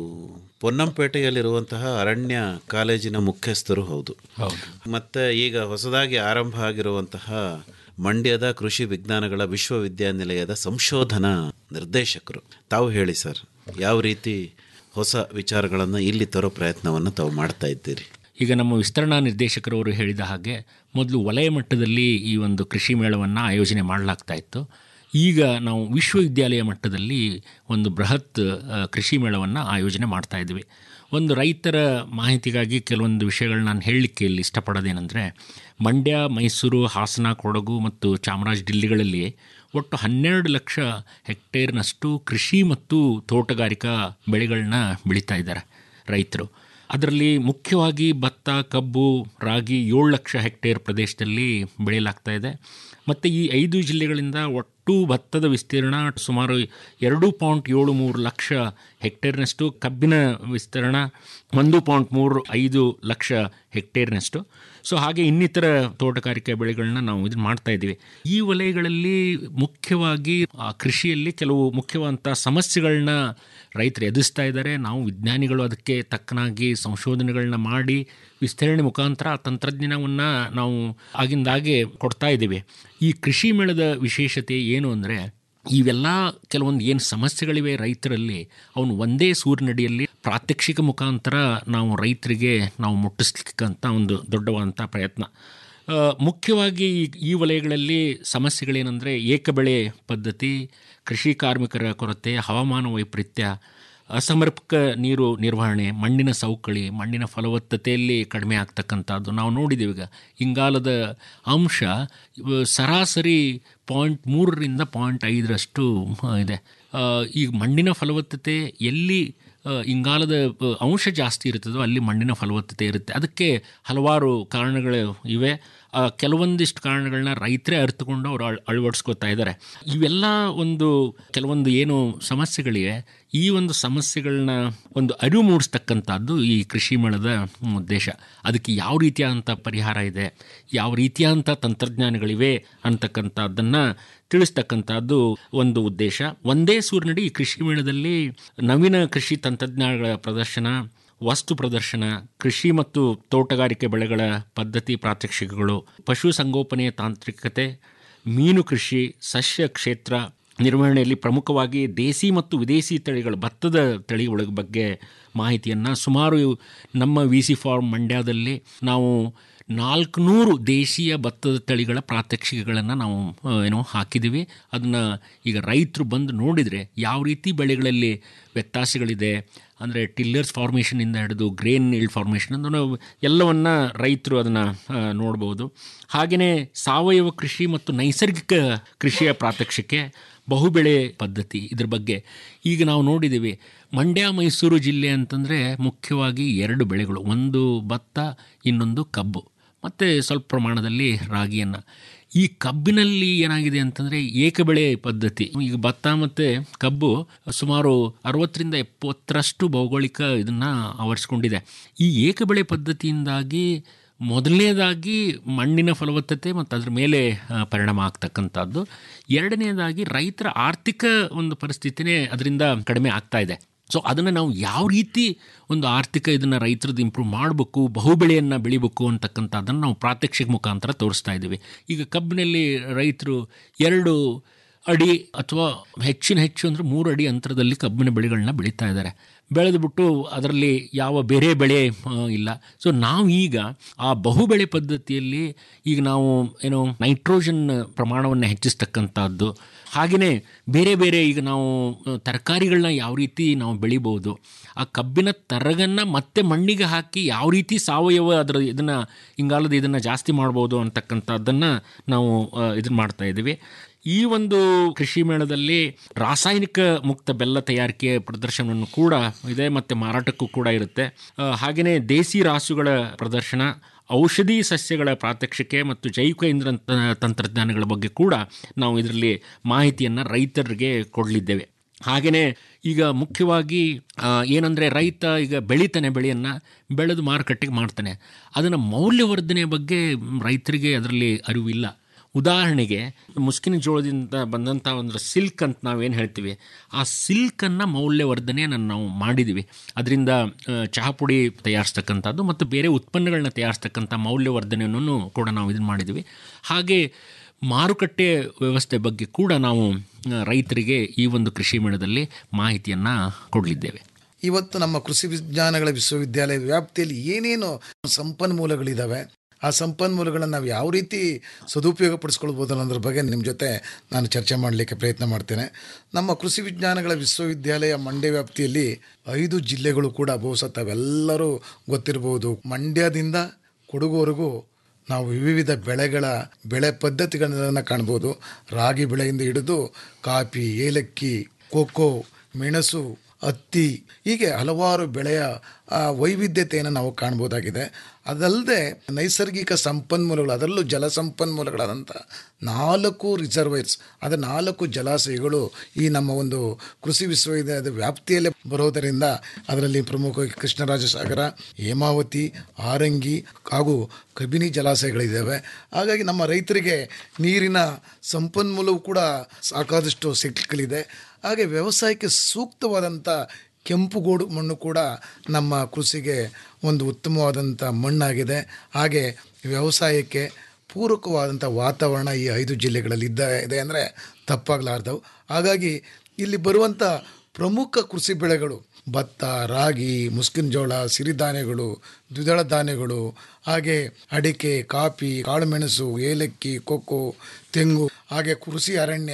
ಪೊನ್ನಂಪೇಟೆಯಲ್ಲಿರುವಂತಹ ಅರಣ್ಯ ಕಾಲೇಜಿನ ಮುಖ್ಯಸ್ಥರು ಹೌದು ಮತ್ತೆ ಈಗ ಹೊಸದಾಗಿ ಆರಂಭ ಆಗಿರುವಂತಹ ಮಂಡ್ಯದ ಕೃಷಿ ವಿಜ್ಞಾನಗಳ ವಿಶ್ವವಿದ್ಯಾನಿಲಯದ ಸಂಶೋಧನಾ ನಿರ್ದೇಶಕರು ತಾವು ಹೇಳಿ ಸರ್ ಯಾವ ರೀತಿ ಹೊಸ ವಿಚಾರಗಳನ್ನು ಇಲ್ಲಿ ತರೋ ಪ್ರಯತ್ನವನ್ನು ತಾವು ಮಾಡ್ತಾ ಇದ್ದೀರಿ ಈಗ ನಮ್ಮ ವಿಸ್ತರಣಾ ನಿರ್ದೇಶಕರವರು ಹೇಳಿದ ಹಾಗೆ ಮೊದಲು ವಲಯ ಮಟ್ಟದಲ್ಲಿ ಈ ಒಂದು ಕೃಷಿ ಮೇಳವನ್ನು ಆಯೋಜನೆ ಮಾಡಲಾಗ್ತಾ ಇತ್ತು ಈಗ ನಾವು ವಿಶ್ವವಿದ್ಯಾಲಯ ಮಟ್ಟದಲ್ಲಿ ಒಂದು ಬೃಹತ್ ಆ, ಕೃಷಿ ಮೇಳವನ್ನು ಆಯೋಜನೆ ಮಾಡ್ತಾ ಇದ್ವಿ ಒಂದು ರೈತರ ಮಾಹಿತಿಗಾಗಿ ಕೆಲವೊಂದು ವಿಷಯಗಳನ್ನ ನಾನು ಹೇಳಲಿಕ್ಕೆ ಇಲ್ಲಿ ಇಷ್ಟಪಡೋದೇನೆಂದರೆ ಮಂಡ್ಯ ಮೈಸೂರು ಹಾಸನ ಕೊಡಗು ಮತ್ತು ಚಾಮರಾಜ ಜಿಲ್ಲೆಗಳಲ್ಲಿ ಒಟ್ಟು ಹನ್ನೆರಡು ಲಕ್ಷ ಹೆಕ್ಟೇರ್ನಷ್ಟು ಕೃಷಿ ಮತ್ತು ತೋಟಗಾರಿಕಾ ಬೆಳೆಗಳನ್ನ ಬೆಳೀತಾ ಇದ್ದಾರೆ ರೈತರು ಅದರಲ್ಲಿ ಮುಖ್ಯವಾಗಿ ಭತ್ತ ಕಬ್ಬು ರಾಗಿ ಏಳು ಲಕ್ಷ ಹೆಕ್ಟೇರ್ ಪ್ರದೇಶದಲ್ಲಿ ಬೆಳೆಯಲಾಗ್ತಾ ಇದೆ ಮತ್ತು ಈ ಐದು ಜಿಲ್ಲೆಗಳಿಂದ ಒಟ್ಟು ಭತ್ತದ ವಿಸ್ತೀರ್ಣ ಸುಮಾರು ಎರಡು ಪಾಯಿಂಟ್ ಏಳು ಮೂರು ಲಕ್ಷ ಹೆಕ್ಟೇರ್ನಷ್ಟು ಕಬ್ಬಿನ ವಿಸ್ತೀರ್ಣ ಒಂದು ಪಾಯಿಂಟ್ ಮೂರು ಐದು ಲಕ್ಷ ಹೆಕ್ಟೇರ್ನಷ್ಟು ಸೊ ಹಾಗೆ ಇನ್ನಿತರ ತೋಟಗಾರಿಕೆ ಬೆಳೆಗಳನ್ನ ನಾವು ಇದನ್ನು ಮಾಡ್ತಾ ಇದ್ದೀವಿ ಈ ವಲಯಗಳಲ್ಲಿ ಮುಖ್ಯವಾಗಿ ಆ ಕೃಷಿಯಲ್ಲಿ ಕೆಲವು ಮುಖ್ಯವಾದಂಥ ಸಮಸ್ಯೆಗಳನ್ನ ರೈತರು ಎದುರಿಸ್ತಾ ಇದ್ದಾರೆ ನಾವು ವಿಜ್ಞಾನಿಗಳು ಅದಕ್ಕೆ ತಕ್ಕನಾಗಿ ಸಂಶೋಧನೆಗಳನ್ನ ಮಾಡಿ ವಿಸ್ತರಣೆ ಮುಖಾಂತರ ಆ ತಂತ್ರಜ್ಞಾನವನ್ನು ನಾವು ಆಗಿಂದಾಗೆ ಕೊಡ್ತಾ ಇದ್ದೀವಿ ಈ ಕೃಷಿ ಮೇಳದ ವಿಶೇಷತೆ ಏನು ಅಂದರೆ ಇವೆಲ್ಲ ಕೆಲವೊಂದು ಏನು ಸಮಸ್ಯೆಗಳಿವೆ ರೈತರಲ್ಲಿ ಅವನು ಒಂದೇ ಸೂರಿನಡಿಯಲ್ಲಿ ಪ್ರಾತ್ಯಕ್ಷಿಕ ಮುಖಾಂತರ ನಾವು ರೈತರಿಗೆ ನಾವು ಮುಟ್ಟಿಸ್ಲಿಕ್ಕಂಥ ಒಂದು ದೊಡ್ಡವಾದಂಥ ಪ್ರಯತ್ನ ಆ, ಮುಖ್ಯವಾಗಿ ಈ- ಈ ವಲಯಗಳಲ್ಲಿ ಸಮಸ್ಯೆಗಳೇನೆಂದರೆ ಏಕಬೆಳೆ ಪದ್ಧತಿ ಕೃಷಿ ಕಾರ್ಮಿಕರ ಕೊರತೆ ಹವಾಮಾನ ವೈಪರೀತ್ಯ ಅಸಮರ್ಪಕ ನೀರು ನಿರ್ವಹಣೆ ಮಣ್ಣಿನ ಸವಕಳಿ ಮಣ್ಣಿನ ಫಲವತ್ತತೆಯಲ್ಲಿ ಕಡಿಮೆ ಆಗ್ತಕ್ಕಂಥದ್ದು ನಾವು ನೋಡಿದ್ದೀವಿ ಈಗ ಇಂಗಾಲದ ಅಂಶ ಇವ- ಸರಾಸರಿ ಪಾಯಿಂಟ್ ಮೂರರಿಂದ ಪಾಯಿಂಟ್ ಐದರಷ್ಟು ಆ, ಇದೆ ಆ, ಈಗ ಮಣ್ಣಿನ ಫಲವತ್ತತೆ ಎಲ್ಲಿ ಆ, ಇಂಗಾಲದ ಆ, ಅಂಶ ಜಾಸ್ತಿ ಇರ್ತದೋ ಅಲ್ಲಿ ಮಣ್ಣಿನ ಫಲವತ್ತತೆ ಇರುತ್ತೆ ಅದಕ್ಕೆ ಹಲವಾರು ಕಾರಣಗಳು ಇವೆ ಆ, ಕೆಲವೊಂದಿಷ್ಟು ಕಾರಣಗಳನ್ನ ರೈತರೇ ಅರ್ಥಕೊಂಡು ಅವರು ಅಳ್ ಅಳವಡಿಸ್ಕೋತಾ ಇದ್ದಾರೆ ಇವೆಲ್ಲ ಒಂದು ಕೆಲವೊಂದು ಏನು ಸಮಸ್ಯೆಗಳಿವೆ ಈ ಒಂದು ಸಮಸ್ಯೆಗಳನ್ನ ಒಂದು ಅರಿವು ಮೂಡಿಸ್ತಕ್ಕಂಥದ್ದು ಈ ಕೃಷಿ ಮೇಳದ ಉದ್ದೇಶ ಅದಕ್ಕೆ ಯಾವ ರೀತಿಯಾದಂಥ ಪರಿಹಾರ ಇದೆ ಯಾವ ರೀತಿಯಾದಂಥ ತಂತ್ರಜ್ಞಾನಗಳಿವೆ ಅಂತಕ್ಕಂಥದ್ದನ್ನು ತಿಳಿಸ್ತಕ್ಕಂಥದ್ದು ಒಂದು ಉದ್ದೇಶ ಒಂದೇ ಸೂರಿನಡಿ ಈ ಕೃಷಿ ಮೇಳದಲ್ಲಿ ನವೀನ ಕೃಷಿ ತಂತ್ರಜ್ಞಾನಗಳ ಪ್ರದರ್ಶನ ವಸ್ತು ಪ್ರದರ್ಶನ ಕೃಷಿ ಮತ್ತು ತೋಟಗಾರಿಕೆ ಬೆಳೆಗಳ ಪದ್ಧತಿ ಪ್ರಾತ್ಯಕ್ಷಿಕೆಗಳು ಪಶು ಸಂಗೋಪನೆಯ ತಾಂತ್ರಿಕತೆ ಮೀನು ಕೃಷಿ ಸಸ್ಯ ಕ್ಷೇತ್ರ ನಿರ್ವಹಣೆಯಲ್ಲಿ ಪ್ರಮುಖವಾಗಿ ದೇಸಿ ಮತ್ತು ವಿದೇಶಿ ತಳಿಗಳ ಭತ್ತದ ತಳಿಗಳ ಬಗ್ಗೆ ಮಾಹಿತಿಯನ್ನು ಸುಮಾರು ನಮ್ಮ ವಿ ಸಿ ಫಾರ್ಮ್ ಮಂಡ್ಯದಲ್ಲಿ ನಾವು ನಾಲ್ಕುನೂರು ದೇಶೀಯ ಭತ್ತದ ತಳಿಗಳ ಪ್ರಾತ್ಯಕ್ಷಿಕೆಗಳನ್ನು ನಾವು ಆ, ಏನೋ ಹಾಕಿದ್ದೀವಿ ಅದನ್ನು ಈಗ ರೈತರು ಬಂದು ನೋಡಿದರೆ ಯಾವ ರೀತಿ ಬೆಳೆಗಳಲ್ಲಿ ವ್ಯತ್ಯಾಸಗಳಿದೆ ಅಂದರೆ ಟಿಲ್ಲರ್ಸ್ ಫಾರ್ಮೇಷನಿಂದ ಹಿಡಿದು ಗ್ರೇನ್ ಇಲ್ಡ್ ಫಾರ್ಮೇಷನ್ ಅಂತ ನಾವು ಎಲ್ಲವನ್ನು ರೈತರು ಅದನ್ನು ನೋಡ್ಬೋದು ಹಾಗೆಯೇ ಸಾವಯವ ಕೃಷಿ ಮತ್ತು ನೈಸರ್ಗಿಕ ಕೃಷಿಯ ಪ್ರಾತ್ಯಕ್ಷಿಕೆ ಬಹುಬೆಳೆ ಪದ್ಧತಿ ಇದ್ರ ಬಗ್ಗೆ ಈಗ ನಾವು ನೋಡಿದ್ದೀವಿ ಮಂಡ್ಯ ಮೈಸೂರು ಜಿಲ್ಲೆ ಅಂತಂದರೆ ಮುಖ್ಯವಾಗಿ ಎರಡು ಬೆಳೆಗಳು ಒಂದು ಭತ್ತ ಇನ್ನೊಂದು ಕಬ್ಬು ಮತ್ತು ಸ್ವಲ್ಪ ಪ್ರಮಾಣದಲ್ಲಿ ರಾಗಿಯನ್ನು ಈ ಕಬ್ಬಿನಲ್ಲಿ ಏನಾಗಿದೆ ಅಂತಂದರೆ ಏಕಬೆಳೆ ಪದ್ಧತಿ ಈಗ ಭತ್ತ ಮತ್ತು ಕಬ್ಬು ಸುಮಾರು ಅರವತ್ತರಿಂದ ಎಪ್ಪತ್ತರಷ್ಟು ಭೌಗೋಳಿಕ ಇದನ್ನು ಆವರಿಸ್ಕೊಂಡಿದೆ ಈ ಏಕಬೆಳೆ ಪದ್ಧತಿಯಿಂದಾಗಿ ಮೊದಲನೇದಾಗಿ ಮಣ್ಣಿನ ಫಲವತ್ತತೆ ಮತ್ತು ಅದ್ರ ಮೇಲೆ ಆ, ಪರಿಣಾಮ ಆಗ್ತಕ್ಕಂಥದ್ದು ಎರಡನೇದಾಗಿ ರೈತರ ಆರ್ಥಿಕ ಒಂದು ಪರಿಸ್ಥಿತಿನೇ ಅದರಿಂದ ಕಡಿಮೆ ಆಗ್ತಾ ಇದೆ ಸೊ ಅದನ್ನು ನಾವು ಯಾವ ರೀತಿ ಒಂದು ಆರ್ಥಿಕ ಇದನ್ನು ರೈತರದ್ದು ಇಂಪ್ರೂವ್ ಮಾಡಬೇಕು ಬಹುಬೆಳೆಯನ್ನು ಬೆಳಿಬೇಕು ಅಂತಕ್ಕಂಥದ್ದನ್ನು ನಾವು ಪ್ರಾತ್ಯಕ್ಷಿಕ ಮುಖಾಂತರ ತೋರಿಸ್ತಾ ಇದ್ದೀವಿ ಈಗ ಕಬ್ಬಿನಲ್ಲಿ ರೈತರು ಎರಡು ಅಡಿ ಅಥವಾ ಹೆಚ್ಚಿನ ಹೆಚ್ಚು ಅಂದರೆ ಮೂರು ಅಡಿ ಅಂತರದಲ್ಲಿ ಕಬ್ಬಿನ ಬೆಳೆಗಳನ್ನ ಬೆಳೀತಾ ಇದ್ದಾರೆ ಬೆಳೆದುಬಿಟ್ಟು ಅದರಲ್ಲಿ ಯಾವ ಬೇರೆ ಬೆಳೆ ಆ, ಇಲ್ಲ ಸೊ ನಾವು ಈಗ ಆ ಬಹುಬೆಳೆ ಪದ್ಧತಿಯಲ್ಲಿ ಈಗ ನಾವು ಏನು ನೈಟ್ರೋಜನ್ ಪ್ರಮಾಣವನ್ನು ಹೆಚ್ಚಿಸ್ತಕ್ಕಂಥದ್ದು ಹಾಗೆಯೇ ಬೇರೆ ಬೇರೆ ಈಗ ನಾವು ಆ, ತರಕಾರಿಗಳನ್ನ ಯಾವ ರೀತಿ ನಾವು ಬೆಳಿಬೋದು ಆ ಕಬ್ಬಿನ ತರಗನ್ನು ಮತ್ತೆ ಮಣ್ಣಿಗೆ ಹಾಕಿ ಯಾವ ರೀತಿ ಸಾವಯವ ಅದರ ಇದನ್ನು ಇಂಗಾಲದ ಇದನ್ನು ಜಾಸ್ತಿ ಮಾಡ್ಬೋದು ಅಂತಕ್ಕಂಥದ್ದನ್ನು ನಾವು ಇದನ್ನು ಮಾಡ್ತಾ ಇದ್ದೀವಿ ಈ ಒಂದು ಕೃಷಿ ಮೇಳದಲ್ಲಿ ರಾಸಾಯನಿಕ ಮುಕ್ತ ಬೆಲ್ಲ ತಯಾರಿಕೆ ಪ್ರದರ್ಶನವನ್ನು ಕೂಡ ಇದೆ ಮತ್ತು ಮಾರಾಟಕ್ಕೂ ಕೂಡ ಇರುತ್ತೆ ಆ, ಹಾಗೆಯೇ ದೇಸಿ ರಾಸುಗಳ ಪ್ರದರ್ಶನ ಔಷಧಿ ಸಸ್ಯಗಳ ಪ್ರಾತ್ಯಕ್ಷಿಕೆ ಮತ್ತು ಜೈವಿಕ ಇಂಧನ ತ- ತಂತ್ರಜ್ಞಾನಗಳ ಬಗ್ಗೆ ಕೂಡ ನಾವು ಇದರಲ್ಲಿ ಮಾಹಿತಿಯನ್ನು ರೈತರಿಗೆ ಕೊಡಲಿದ್ದೇವೆ ಹಾಗೆಯೇ ಈಗ ಮುಖ್ಯವಾಗಿ ಆ, ಏನಂದರೆ ರೈತ ಈಗ ಬೆಳಿತಾನೆ ಬೆಳೆಯನ್ನು ಬೆಳೆದು ಮಾರುಕಟ್ಟೆಗೆ ಮಾಡ್ತಾನೆ ಅದನ್ನು ಮೌಲ್ಯವರ್ಧನೆ ಬಗ್ಗೆ ರೈತರಿಗೆ ಅದರಲ್ಲಿ ಅರಿವಿಲ್ಲ ಉದಾಹರಣೆಗೆ ಮುಸ್ಕಿನ ಜೋಳದಿಂದ ಬಂದಂಥ ಒಂದು ಸಿಲ್ಕ್ ಅಂತ ನಾವೇನು ಹೇಳ್ತೀವಿ ಆ ಸಿಲ್ಕನ್ನು ಮೌಲ್ಯವರ್ಧನೆಯನ್ನು ನಾವು ಮಾಡಿದ್ದೀವಿ ಅದರಿಂದ ಆ, ಚಹಾ ಪುಡಿ ತಯಾರಿಸ್ತಕ್ಕಂಥದ್ದು ಮತ್ತು ಬೇರೆ ಉತ್ಪನ್ನಗಳನ್ನ ತಯಾರಿಸ್ತಕ್ಕಂಥ ಮೌಲ್ಯವರ್ಧನೆಯನ್ನು ಕೂಡ ನಾವು ಇದನ್ನು ಮಾಡಿದ್ದೀವಿ ಹಾಗೆ ಮಾರುಕಟ್ಟೆ ವ್ಯವಸ್ಥೆ ಬಗ್ಗೆ ಕೂಡ ನಾವು ಆ, ರೈತರಿಗೆ ಈ ಒಂದು ಕೃಷಿ ಮೇಳದಲ್ಲಿ ಮಾಹಿತಿಯನ್ನು ಕೊಡಲಿದ್ದೇವೆ ಇವತ್ತು ನಮ್ಮ ಕೃಷಿ ವಿಜ್ಞಾನಗಳ ವಿಶ್ವವಿದ್ಯಾಲಯ ವ್ಯಾಪ್ತಿಯಲ್ಲಿ ಏನೇನು ಸಂಪನ್ಮೂಲಗಳಿದ್ದಾವೆ ಆ ಸಂಪನ್ಮೂಲಗಳನ್ನು ನಾವು ಯಾವ ರೀತಿ ಸದುಪಯೋಗ ಪಡಿಸ್ಕೊಳ್ಬೋದು ಅನ್ನೋದ್ರ ಬಗ್ಗೆ ನಿಮ್ಮ ಜೊತೆ ನಾನು ಚರ್ಚೆ ಮಾಡಲಿಕ್ಕೆ ಪ್ರಯತ್ನ ಮಾಡ್ತೇನೆ ನಮ್ಮ ಕೃಷಿ ವಿಜ್ಞಾನಗಳ ವಿಶ್ವವಿದ್ಯಾಲಯ ಮಂಡ್ಯ ವ್ಯಾಪ್ತಿಯಲ್ಲಿ ಐದು ಜಿಲ್ಲೆಗಳು ಕೂಡ ಬಹುಶಃ ತಾವೆಲ್ಲರೂ ಗೊತ್ತಿರಬಹುದು ಮಂಡ್ಯದಿಂದ ಕೊಡಗುವರೆಗೂ ನಾವು ವಿವಿಧ ಬೆಳೆಗಳ ಬೆಳೆ ಪದ್ಧತಿಗಳನ್ನು ಕಾಣ್ಬೋದು ರಾಗಿ ಬೆಳೆಯಿಂದ ಹಿಡಿದು ಕಾಫಿ ಏಲಕ್ಕಿ ಕೋಕೋ ಮೆಣಸು ಹತ್ತಿ ಹೀಗೆ ಹಲವಾರು ಬೆಳೆಯ ಆ, ವೈವಿಧ್ಯತೆಯನ್ನು ನಾವು ಕಾಣ್ಬೋದಾಗಿದೆ ಅದಲ್ಲದೆ ನೈಸರ್ಗಿಕ ಸಂಪನ್ಮೂಲಗಳು ಅದರಲ್ಲೂ ಜಲ ಸಂಪನ್ಮೂಲಗಳಾದಂಥ ನಾಲ್ಕು ರಿಸರ್ವೈರ್ಸ್ ಅದರ ನಾಲ್ಕು ಜಲಾಶಯಗಳು ಈ ನಮ್ಮ ಒಂದು ಕೃಷಿ ವಿಶ್ವವಿದ್ಯಾಲಯದ ವ್ಯಾಪ್ತಿಯಲ್ಲೇ ಬರೋದರಿಂದ ಅದರಲ್ಲಿ ಪ್ರಮುಖವಾಗಿ ಕೃಷ್ಣರಾಜ ಸಾಗರ ಹೇಮಾವತಿ ಆರಂಗಿ ಹಾಗೂ ಕಬಿನಿ ಜಲಾಶಯಗಳಿದ್ದಾವೆ ಹಾಗಾಗಿ ನಮ್ಮ ರೈತರಿಗೆ ನೀರಿನ ಸಂಪನ್ಮೂಲವು ಕೂಡ ಸಾಕಾದಷ್ಟು ಸಿಕ್ಕಲಿದೆ ಹಾಗೆ ವ್ಯವಸಾಯಕ್ಕೆ ಸೂಕ್ತವಾದಂಥ ಕೆಂಪುಗೋಡು ಮಣ್ಣು ಕೂಡ ನಮ್ಮ ಕೃಷಿಗೆ ಒಂದು ಉತ್ತಮವಾದಂಥ ಮಣ್ಣಾಗಿದೆ ಹಾಗೆ ವ್ಯವಸಾಯಕ್ಕೆ ಪೂರಕವಾದಂಥ ವಾತಾವರಣ ಈ ಐದು ಜಿಲ್ಲೆಗಳಲ್ಲಿ ಇದ್ದ ಇದೆ ಅಂದರೆ ತಪ್ಪಾಗಲಾರ್ದವು ಹಾಗಾಗಿ ಇಲ್ಲಿ ಬರುವಂಥ ಪ್ರಮುಖ ಕೃಷಿ ಬೆಳೆಗಳು ಭತ್ತ ರಾಗಿ ಮುಸ್ಕಿನ ಜೋಳ ಸಿರಿಧಾನ್ಯಗಳು ದ್ವಿದಳ ಧಾನ್ಯಗಳು ಹಾಗೆ ಅಡಿಕೆ ಕಾಫಿ ಕಾಳುಮೆಣಸು ಏಲಕ್ಕಿ ಕೊಕ್ಕೋ ತೆಂಗು ಹಾಗೆ ಕೃಷಿ ಅರಣ್ಯ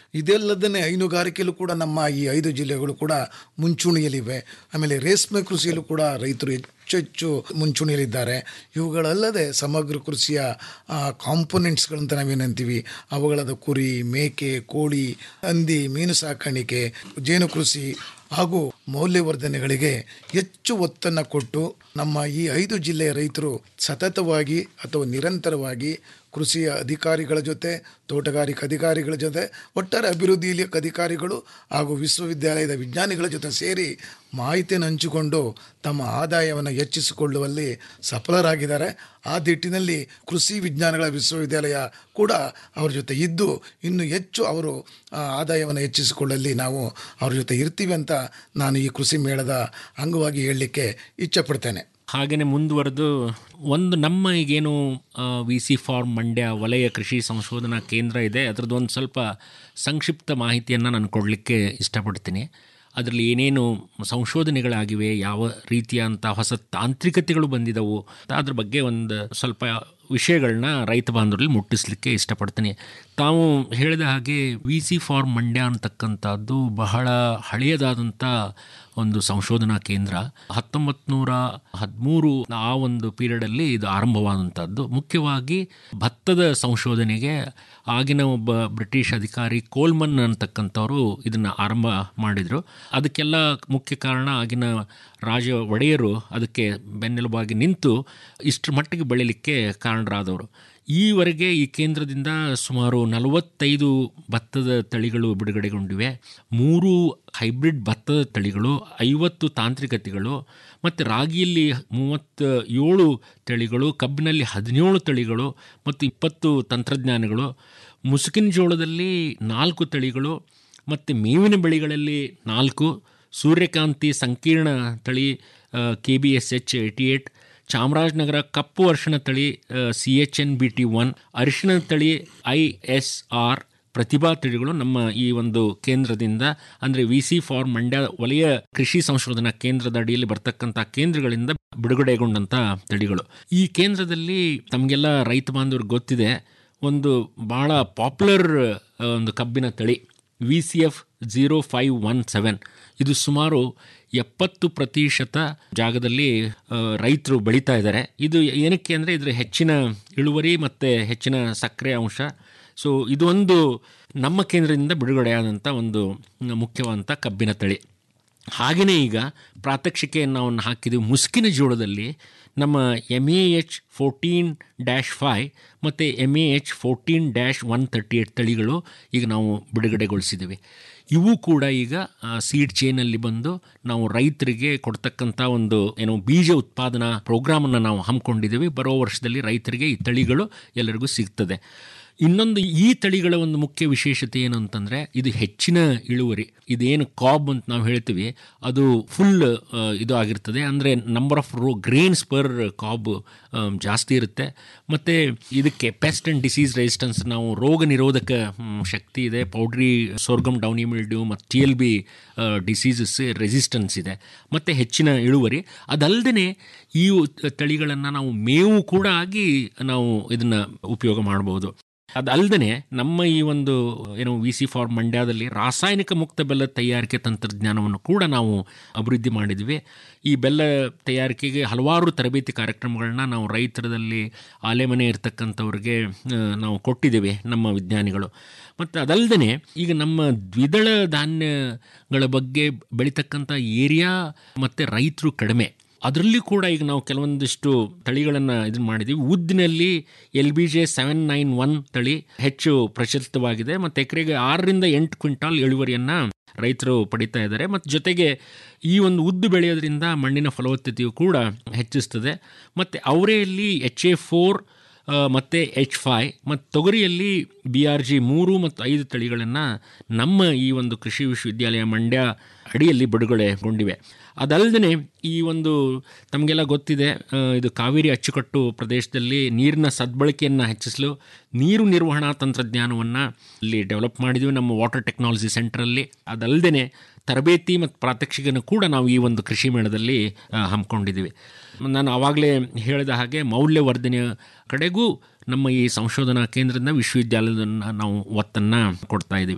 ಇದೆಲ್ಲದನ್ನೇ ಹೈನುಗಾರಿಕೆಯಲ್ಲೂ ಕೂಡ ನಮ್ಮ ಈ ಐದು ಜಿಲ್ಲೆಗಳು ಕೂಡ ಮುಂಚೂಣಿಯಲ್ಲಿವೆ ಆಮೇಲೆ ರೇಷ್ಮೆ ಕೃಷಿಯಲ್ಲೂ ಕೂಡ ರೈತರು ಹೆಚ್ಚು ಹೆಚ್ಚು ಮುಂಚೂಣಿಯಲ್ಲಿದ್ದಾರೆ ಇವುಗಳಲ್ಲದೆ ಸಮಗ್ರ ಕೃಷಿಯ ಕಾಂಪೊನೆಂಟ್ಸ್ಗಳಂತ ನಾವೇನಂತೀವಿ ಅವುಗಳಾದ ಕುರಿ ಮೇಕೆ ಕೋಳಿ ಹಂದಿ ಮೀನು ಸಾಕಾಣಿಕೆ ಜೇನು ಕೃಷಿ ಹಾಗೂ ಮೌಲ್ಯವರ್ಧನೆಗಳಿಗೆ ಹೆಚ್ಚು ಒತ್ತನ್ನು ಕೊಟ್ಟು ನಮ್ಮ ಈ ಐದು ಜಿಲ್ಲೆಯ ರೈತರು ಸತತವಾಗಿ ಅಥವಾ ನಿರಂತರವಾಗಿ ಕೃಷಿಯ ಅಧಿಕಾರಿಗಳ ಜೊತೆ ತೋಟಗಾರಿಕೆ ಅಧಿಕಾರಿಗಳ ಜೊತೆ ಒಟ್ಟಾರೆ ಅಭಿವೃದ್ಧಿ ಇಲಾಖೆ ಅಧಿಕಾರಿಗಳು ಹಾಗೂ ವಿಶ್ವವಿದ್ಯಾಲಯದ ವಿಜ್ಞಾನಿಗಳ ಜೊತೆ ಸೇರಿ ಮಾಹಿತಿಯನ್ನು ಹಂಚಿಕೊಂಡು ತಮ್ಮ ಆದಾಯವನ್ನು ಹೆಚ್ಚಿಸಿಕೊಳ್ಳುವಲ್ಲಿ ಸಫಲರಾಗಿದ್ದಾರೆ ಆ ನಿಟ್ಟಿನಲ್ಲಿ ಕೃಷಿ ವಿಜ್ಞಾನಗಳ ವಿಶ್ವವಿದ್ಯಾಲಯ ಕೂಡ ಅವ್ರ ಜೊತೆ ಇದ್ದು ಇನ್ನು ಹೆಚ್ಚು ಅವರು ಆ, ಆದಾಯವನ್ನು ಹೆಚ್ಚಿಸಿಕೊಳ್ಳಲ್ಲಿ ನಾವು ಅವ್ರ ಜೊತೆ ಇರ್ತೀವಿ ಅಂತ ನಾನು ಈ ಕೃಷಿ ಮೇಳದ ಅಂಗವಾಗಿ ಹೇಳಲಿಕ್ಕೆ ಇಚ್ಛಪಡ್ತೇನೆ ಹಾಗೆಯೇ ಮುಂದುವರೆದು ಒಂದು ನಮ್ಮ ಈಗೇನು ವಿ ಸಿ ಫಾರ್ಮ್ ಮಂಡ್ಯ ವಲಯ ಕೃಷಿ ಸಂಶೋಧನಾ ಕೇಂದ್ರ ಇದೆ ಅದರದ್ದು ಒಂದು ಸ್ವಲ್ಪ ಸಂಕ್ಷಿಪ್ತ ಮಾಹಿತಿಯನ್ನು ನಾನು ಕೊಡಲಿಕ್ಕೆ ಇಷ್ಟಪಡ್ತೀನಿ ಅದರಲ್ಲಿ ಏನೇನು ಸಂಶೋಧನೆಗಳಾಗಿವೆ ಯಾವ ರೀತಿಯಂಥ ಹೊಸ ತಾಂತ್ರಿಕತೆಗಳು ಬಂದಿದ್ದವು ಅದ್ರ ಬಗ್ಗೆ ಒಂದು ಸ್ವಲ್ಪ ವಿಷಯಗಳನ್ನ ರೈತ ಬಾಂಧವರಲ್ಲಿ ಮುಟ್ಟಿಸ್ಲಿಕ್ಕೆ ಇಷ್ಟಪಡ್ತೀನಿ ತಾವು ಹೇಳಿದ ಹಾಗೆ ವಿ ಸಿ ಫಾರ್ಮ್ ಮಂಡ್ಯ ಅಂತಕ್ಕಂಥದ್ದು ಬಹಳ ಹಳೆಯದಾದಂಥ ಒಂದು ಸಂಶೋಧನಾ ಕೇಂದ್ರ ಹತ್ತೊಂಬತ್ತು ನೂರ ಹದಿಮೂರು ಆ ಒಂದು ಪೀರಿಯಡಲ್ಲಿ ಇದು ಆರಂಭವಾದಂಥದ್ದು ಮುಖ್ಯವಾಗಿ ಭತ್ತದ ಸಂಶೋಧನೆಗೆ ಆಗಿನ ಒಬ್ಬ ಬ್ರಿಟಿಷ್ ಅಧಿಕಾರಿ ಕೋಲ್ಮನ್ ಅಂತಕ್ಕಂಥವರು ಇದನ್ನು ಆರಂಭ ಮಾಡಿದರು ಅದಕ್ಕೆಲ್ಲ ಮುಖ್ಯ ಕಾರಣ ಆಗಿನ ರಾಜ ಒಡೆಯರು ಅದಕ್ಕೆ ಬೆನ್ನೆಲುಬಾಗಿ ನಿಂತು ಇಷ್ಟರ ಮಟ್ಟಿಗೆ ಬೆಳೀಲಿಕ್ಕೆ ಕಾರಣರಾದವರು ಈವರೆಗೆ ಈ ಕೇಂದ್ರದಿಂದ ಸುಮಾರು ನಲವತ್ತೈದು ಭತ್ತದ ತಳಿಗಳು ಬಿಡುಗಡೆಗೊಂಡಿವೆ ಮೂರು ಹೈಬ್ರಿಡ್ ಭತ್ತದ ತಳಿಗಳು ಐವತ್ತು ತಾಂತ್ರಿಕತೆಗಳು ಮತ್ತು ರಾಗಿಯಲ್ಲಿ ಮೂವತ್ತ ಏಳು ತಳಿಗಳು ಕಬ್ಬಿನಲ್ಲಿ ಹದಿನೇಳು ತಳಿಗಳು ಮತ್ತು ಇಪ್ಪತ್ತು ತಂತ್ರಜ್ಞಾನಗಳು ಮುಸುಕಿನ ಜೋಳದಲ್ಲಿ ನಾಲ್ಕು ತಳಿಗಳು ಮತ್ತು ಮೇವಿನ ಬೆಳೆಗಳಲ್ಲಿ ನಾಲ್ಕು ಸೂರ್ಯಕಾಂತಿ ಸಂಕೀರ್ಣ ತಳಿ K B S H eighty eight Chamarajanagar ಕಪ್ಪು ಅರಿಶಿಣ ತಳಿ C H N B T one ಅರಿಶಿಣ ತಳಿ ಐ ಎಸ್ ಆರ್ ಪ್ರತಿಭಾ ತಳಿಗಳು ನಮ್ಮ ಈ ಒಂದು ಕೇಂದ್ರದಿಂದ ಅಂದರೆ ವಿ ಸಿ ಫಾರ್ ಮಂಡ್ಯ ವಲಯ ಕೃಷಿ ಸಂಶೋಧನಾ ಕೇಂದ್ರದ ಅಡಿಯಲ್ಲಿ ಬರ್ತಕ್ಕಂಥ ಕೇಂದ್ರಗಳಿಂದ ಬಿಡುಗಡೆಗೊಂಡಂಥ ತಳಿಗಳು ಈ ಕೇಂದ್ರದಲ್ಲಿ ತಮಗೆಲ್ಲ ರೈತ ಬಾಂಧವ್ರಿಗೆ ಗೊತ್ತಿದೆ ಒಂದು ಭಾಳ ಪಾಪ್ಯುಲರ್ ಒಂದು ಕಬ್ಬಿನ ತಳಿ V C F zero five one seven ಇದು ಸುಮಾರು ಎಪ್ಪತ್ತು ಪ್ರತಿಶತ ಜಾಗದಲ್ಲಿ ರೈತರು ಬೆಳೀತಾ ಇದ್ದಾರೆ ಇದು ಏನಕ್ಕೆ ಅಂದರೆ ಇದರ ಹೆಚ್ಚಿನ ಇಳುವರಿ ಮತ್ತು ಹೆಚ್ಚಿನ ಸಕ್ಕರೆ ಅಂಶ ಸೊ ಇದೊಂದು ನಮ್ಮ ಕೇಂದ್ರದಿಂದ ಬಿಡುಗಡೆಯಾದಂಥ ಒಂದು ಮುಖ್ಯವಾದಂಥ ಕಬ್ಬಿನ ತಳಿ ಹಾಗೆಯೇ ಈಗ ಪ್ರಾತ್ಯಕ್ಷಿಕೆಯನ್ನು ನಾವು ಹಾಕಿದ್ದೀವಿ ಮುಸ್ಕಿನ ಜೋಳದಲ್ಲಿ ನಮ್ಮ M A H fourteen dash five ಮತ್ತು M A H fourteen dash one thirty eight ತಳಿಗಳು ಈಗ ನಾವು ಬಿಡುಗಡೆಗೊಳಿಸಿದ್ದೀವಿ ಇವು ಕೂಡ ಈಗ ಸೀಡ್ ಚೈನಲ್ಲಿ ಬಂದು ನಾವು ರೈತರಿಗೆ ಕೊಡ್ತಕ್ಕಂಥ ಒಂದು ಏನು ಬೀಜ ಉತ್ಪಾದನಾ ಪ್ರೋಗ್ರಾಮನ್ನು ನಾವು ಹಮ್ಮಿಕೊಂಡಿದ್ದೀವಿ ಬರೋ ವರ್ಷದಲ್ಲಿ ರೈತರಿಗೆ ಈ ತಳಿಗಳು ಎಲ್ಲರಿಗೂ ಸಿಗ್ತದೆ ಇನ್ನೊಂದು ಈ ತಳಿಗಳ ಒಂದು ಮುಖ್ಯ ವಿಶೇಷತೆ ಏನು ಅಂತಂದರೆ ಇದು ಹೆಚ್ಚಿನ ಇಳುವರಿ ಇದೇನು ಕಾಬ್ ಅಂತ ನಾವು ಹೇಳ್ತೀವಿ ಅದು ಫುಲ್ ಇದು ಆಗಿರ್ತದೆ ಅಂದರೆ number of row grains per cob ಜಾಸ್ತಿ ಇರುತ್ತೆ ಮತ್ತು ಇದಕ್ಕೆ ಪೆಸ್ಟ್ ಆ್ಯಂಡ್ ಡಿಸೀಸ್ ರೆಸಿಸ್ಟೆನ್ಸ್ ನಾವು ರೋಗ ನಿರೋಧಕ ಶಕ್ತಿ ಇದೆ ಪೌಡ್ರಿ ಸೋರ್ಗಮ್ ಡೌನಿ ಮಿಲ್ಡ್ಯೂ ಮತ್ತು T L B diseases resistance ಇದೆ ಮತ್ತು ಹೆಚ್ಚಿನ ಇಳುವರಿ ಅದಲ್ಲದೆ ಈ ತಳಿಗಳನ್ನು ನಾವು ಮೇವು ಕೂಡ ಆಗಿ ನಾವು ಇದನ್ನು ಉಪಯೋಗ ಮಾಡ್ಬೋದು ಅದಲ್ಲದೆ ನಮ್ಮ ಈ ಒಂದು ಏನು ವಿ ಸಿ ಫಾರ್ ಮಂಡ್ಯದಲ್ಲಿ ರಾಸಾಯನಿಕ ಮುಕ್ತ ಬೆಲ್ಲ ತಯಾರಿಕೆ ತಂತ್ರಜ್ಞಾನವನ್ನು ಕೂಡ ನಾವು ಅಭಿವೃದ್ಧಿ ಮಾಡಿದ್ವಿ ಈ ಬೆಲ್ಲ ತಯಾರಿಕೆಗೆ ಹಲವಾರು ತರಬೇತಿ ಕಾರ್ಯಕ್ರಮಗಳನ್ನ ನಾವು ರೈತರದಲ್ಲಿ ಆಲೆಮನೆ ಇರ್ತಕ್ಕಂಥವ್ರಿಗೆ ನಾವು ಕೊಟ್ಟಿದ್ದೇವೆ ನಮ್ಮ ವಿಜ್ಞಾನಿಗಳು ಮತ್ತು ಅದಲ್ಲದೆ ಈಗ ನಮ್ಮ ದ್ವಿದಳ ಧಾನ್ಯಗಳ ಬಗ್ಗೆ ಬೆಳೀತಕ್ಕಂಥ ಏರಿಯಾ ಮತ್ತು ರೈತರು ಕಡಿಮೆ ಅದರಲ್ಲಿ ಕೂಡ ಈಗ ನಾವು ಕೆಲವೊಂದಿಷ್ಟು ತಳಿಗಳನ್ನು ಇದನ್ನು ಮಾಡಿದ್ದೀವಿ ಉದ್ದಿನಲ್ಲಿ L B J seven nine one ತಳಿ ಹೆಚ್ಚು ಪ್ರಚಲಿತವಾಗಿದೆ ಮತ್ತು ಎಕರೆಗೆ ಆರರಿಂದ ಎಂಟು ಕ್ವಿಂಟಾಲ್ ಇಳುವರಿಯನ್ನು ರೈತರು ಪಡಿತಾ ಇದ್ದಾರೆ ಮತ್ತು ಜೊತೆಗೆ ಈ ಒಂದು ಉದ್ದು ಬೆಳೆಯೋದ್ರಿಂದ ಮಣ್ಣಿನ ಫಲವತ್ತತೆಯು ಕೂಡ ಹೆಚ್ಚಿಸ್ತದೆ ಮತ್ತು ಅವರೆಯಲ್ಲಿ ಎಚ್ ಎ ಫೋರ್ ಮತ್ತು ಎಚ್ ಫೈ ಮತ್ತು ತೊಗರಿಯಲ್ಲಿ ಬಿ ಆರ್ ಜಿ ಮೂರು ಮತ್ತು ಐದು ತಳಿಗಳನ್ನು ನಮ್ಮ ಈ ಒಂದು ಕೃಷಿ ವಿಶ್ವವಿದ್ಯಾಲಯ ಮಂಡ್ಯ ಅಡಿಯಲ್ಲಿ ಬಿಡುಗಡೆಗೊಂಡಿವೆ ಅದಲ್ಲದೆ ಈ ಒಂದು ತಮಗೆಲ್ಲ ಗೊತ್ತಿದೆ ಇದು ಕಾವೇರಿ ಅಚ್ಚುಕಟ್ಟು ಪ್ರದೇಶದಲ್ಲಿ ನೀರಿನ ಸದ್ಬಳಕೆಯನ್ನು ಹೆಚ್ಚಿಸಲು ನೀರು ನಿರ್ವಹಣಾ ತಂತ್ರಜ್ಞಾನವನ್ನು ಇಲ್ಲಿ ಡೆವಲಪ್ ಮಾಡಿದ್ವಿ ನಮ್ಮ ವಾಟರ್ ಟೆಕ್ನಾಲಜಿ ಸೆಂಟ್ರಲ್ಲಿ ಅದಲ್ಲದೆ ತರಬೇತಿ ಮತ್ತು ಪ್ರಾತ್ಯಕ್ಷಿಕನ್ನು ಕೂಡ ನಾವು ಈ ಒಂದು ಕೃಷಿ ಮೇಳದಲ್ಲಿ ಹಮ್ಮಿಕೊಂಡಿದ್ದೀವಿ ನಾನು ಆವಾಗಲೇ ಹೇಳಿದ ಹಾಗೆ ಮೌಲ್ಯವರ್ಧನೆಯ ಕಡೆಗೂ ನಮ್ಮ ಈ ಸಂಶೋಧನಾ ಕೇಂದ್ರದಿಂದ ವಿಶ್ವವಿದ್ಯಾಲಯದನ್ನು ನಾವು ಒತ್ತನ್ನು ಕೊಡ್ತಾ ಇದ್ದೀವಿ